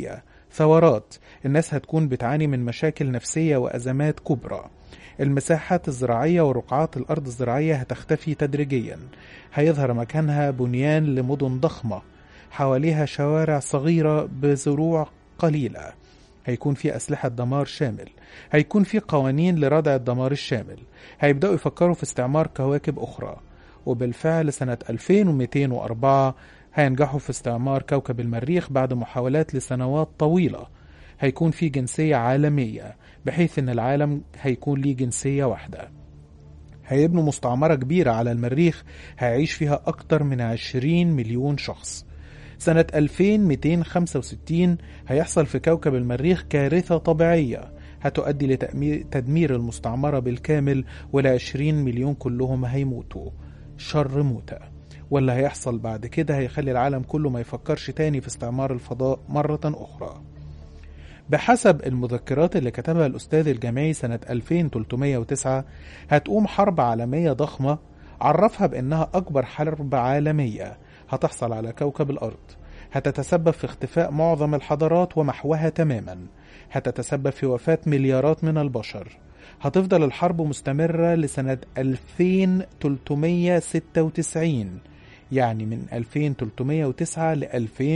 ثورات الناس هتكون بتعاني من مشاكل نفسية وأزمات كبرى المساحات الزراعية ورقعات الأرض الزراعية هتختفي تدريجيا هيظهر مكانها بنيان لمدن ضخمة حواليها شوارع صغيرة بزروع قليلة هيكون في أسلحة دمار شامل هيكون في قوانين لردع الدمار الشامل هيبدأوا يفكروا في استعمار كواكب أخرى وبالفعل سنة 2204 هينجحوا في استعمار كوكب المريخ بعد محاولات لسنوات طويلة هيكون في جنسية عالمية بحيث ان العالم هيكون ليه جنسية واحدة هيبنوا مستعمرة كبيرة على المريخ هيعيش فيها أكتر من 20 مليون شخص سنة 2265 هيحصل في كوكب المريخ كارثة طبيعية هتؤدي لتدمير المستعمرة بالكامل وال20 مليون كلهم هيموتوا شر موتى واللي هيحصل بعد كده هيخلي العالم كله ما يفكرش تاني في استعمار الفضاء مرة أخرى بحسب المذكرات اللي كتبها الأستاذ الجامعي سنة 2309 هتقوم حرب عالمية ضخمة عرفها بأنها أكبر حرب عالمية هتحصل على كوكب الأرض هتتسبب في اختفاء معظم الحضارات ومحوها تماما هتتسبب في وفاة مليارات من البشر هتفضل الحرب مستمرة لسنة 2396 يعني من 2309 ل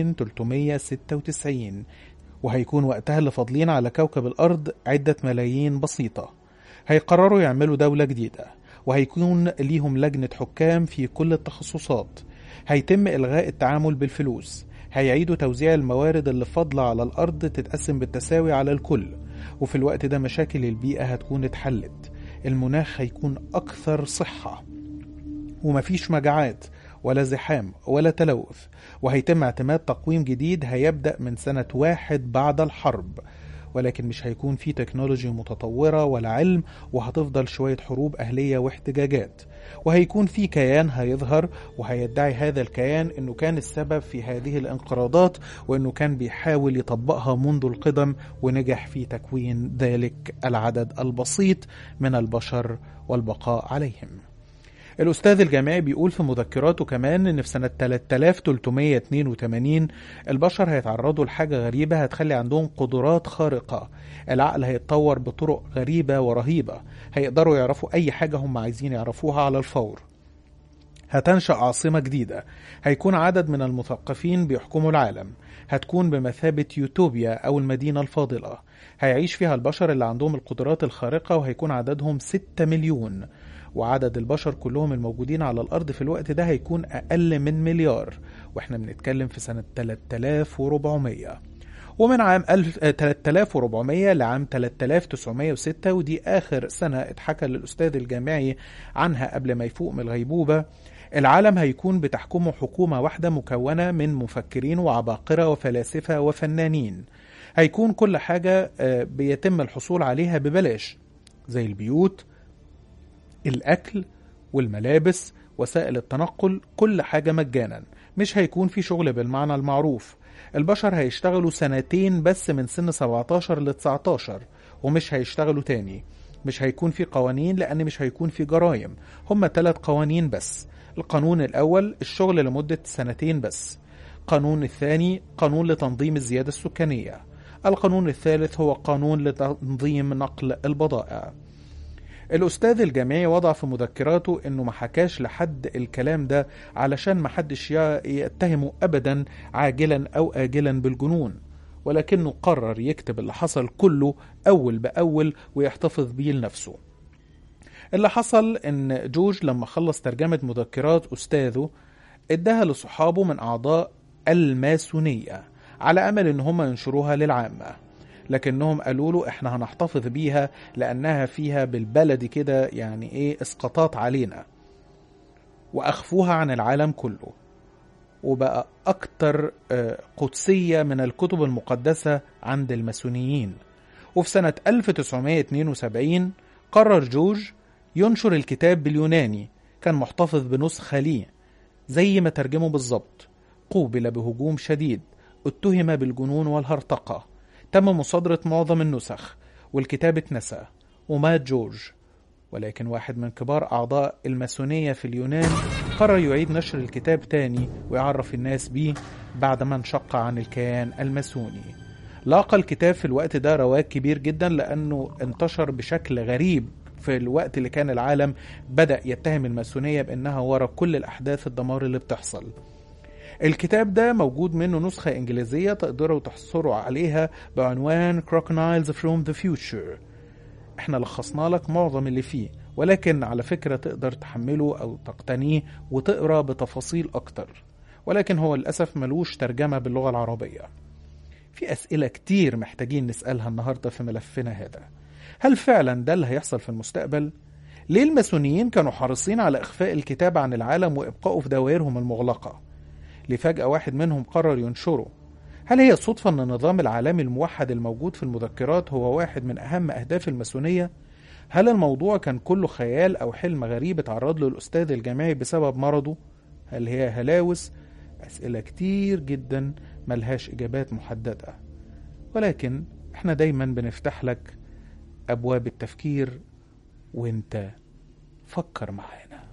2396 وهيكون وقتها اللي فاضلين على كوكب الأرض عدة ملايين بسيطة هيقرروا يعملوا دولة جديدة وهيكون ليهم لجنة حكام في كل التخصصات هيتم إلغاء التعامل بالفلوس هيعيدوا توزيع الموارد اللي فاضلة على الأرض تتقسم بالتساوي على الكل وفي الوقت ده مشاكل البيئة هتكون اتحلت المناخ هيكون أكثر صحة ومفيش مجاعات ولا زحام ولا تلوث وهيتم اعتماد تقويم جديد هيبدأ من سنة واحد بعد الحرب ولكن مش هيكون في تكنولوجيا متطورة ولا علم وهتفضل شوية حروب أهلية واحتجاجات وهيكون في كيان هيظهر وهيدعي هذا الكيان انه كان السبب في هذه الانقراضات وانه كان بيحاول يطبقها منذ القدم ونجح في تكوين ذلك العدد البسيط من البشر والبقاء عليهم الأستاذ الجامعي بيقول في مذكراته كمان إن في سنة 3382 البشر هيتعرضوا لحاجة غريبة هتخلي عندهم قدرات خارقة العقل هيتطور بطرق غريبة ورهيبة هيقدروا يعرفوا أي حاجة هم عايزين يعرفوها على الفور هتنشأ عاصمة جديدة هيكون عدد من المثقفين بيحكموا العالم هتكون بمثابة يوتوبيا أو المدينة الفاضلة هيعيش فيها البشر اللي عندهم القدرات الخارقة وهيكون عددهم 6 مليون وعدد البشر كلهم الموجودين على الأرض في الوقت ده هيكون أقل من مليار وإحنا بنتكلم في سنة 3400 ومن عام 3400 لعام 3906 ودي آخر سنة اتحكى للأستاذ الجامعي عنها قبل ما يفوق من الغيبوبة العالم هيكون بتحكمه حكومة واحدة مكونة من مفكرين وعباقرة وفلاسفة وفنانين هيكون كل حاجة بيتم الحصول عليها ببلاش زي البيوت الأكل والملابس وسائل التنقل كل حاجة مجانا مش هيكون في شغل بالمعنى المعروف البشر هيشتغلوا سنتين بس من سن 17 ل 19 ومش هيشتغلوا تاني مش هيكون في قوانين لأن مش هيكون في جرائم هم ثلاث قوانين بس القانون الأول الشغل لمدة سنتين بس القانون الثاني قانون لتنظيم الزيادة السكانية القانون الثالث هو قانون لتنظيم نقل البضائع الأستاذ الجامعي وضع في مذكراته إنه ما حكاش لحد الكلام ده علشان ما حدش يتهمه أبدا عاجلا أو آجلا بالجنون ولكنه قرر يكتب اللي حصل كله أول بأول ويحتفظ بيه لنفسه اللي حصل إن جوج لما خلص ترجمة مذكرات أستاذه اداها لصحابه من أعضاء الماسونية على أمل إن هم ينشروها للعامة لكنهم قالوا له احنا هنحتفظ بيها لانها فيها بالبلدي كده يعني ايه اسقاطات علينا واخفوها عن العالم كله وبقى اكتر قدسية من الكتب المقدسة عند الماسونيين وفي سنة 1972 قرر جورج ينشر الكتاب باليوناني كان محتفظ بنسخة ليه زي ما ترجمه بالظبط قوبل بهجوم شديد اتهم بالجنون والهرطقه تم مصادرة معظم النسخ والكتاب اتنسى ومات جورج ولكن واحد من كبار أعضاء الماسونية في اليونان قرر يعيد نشر الكتاب تاني ويعرف الناس بيه بعد ما انشق عن الكيان الماسوني لاقى الكتاب في الوقت ده رواج كبير جدا لأنه انتشر بشكل غريب في الوقت اللي كان العالم بدأ يتهم الماسونية بأنها ورا كل الأحداث الدمار اللي بتحصل الكتاب ده موجود منه نسخة إنجليزية تقدروا تحصلوا عليها بعنوان Crocodiles from the Future احنا لخصنا لك معظم اللي فيه ولكن على فكرة تقدر تحمله أو تقتنيه وتقرأ بتفاصيل أكتر ولكن هو للأسف ملوش ترجمة باللغة العربية في أسئلة كتير محتاجين نسألها النهاردة في ملفنا هذا هل فعلا ده اللي هيحصل في المستقبل؟ ليه الماسونيين كانوا حريصين على إخفاء الكتاب عن العالم وإبقائه في دوائرهم المغلقة؟ ليه فجأة واحد منهم قرر ينشره؟ هل هي صدفة أن النظام العالمي الموحد الموجود في المذكرات هو واحد من أهم أهداف الماسونية؟ هل الموضوع كان كله خيال أو حلم غريب اتعرض له الأستاذ الجامعي بسبب مرضه؟ هل هي هلاوس؟ أسئلة كتير جدا ملهاش إجابات محددة ولكن احنا دايما بنفتح لك أبواب التفكير وانت فكر معانا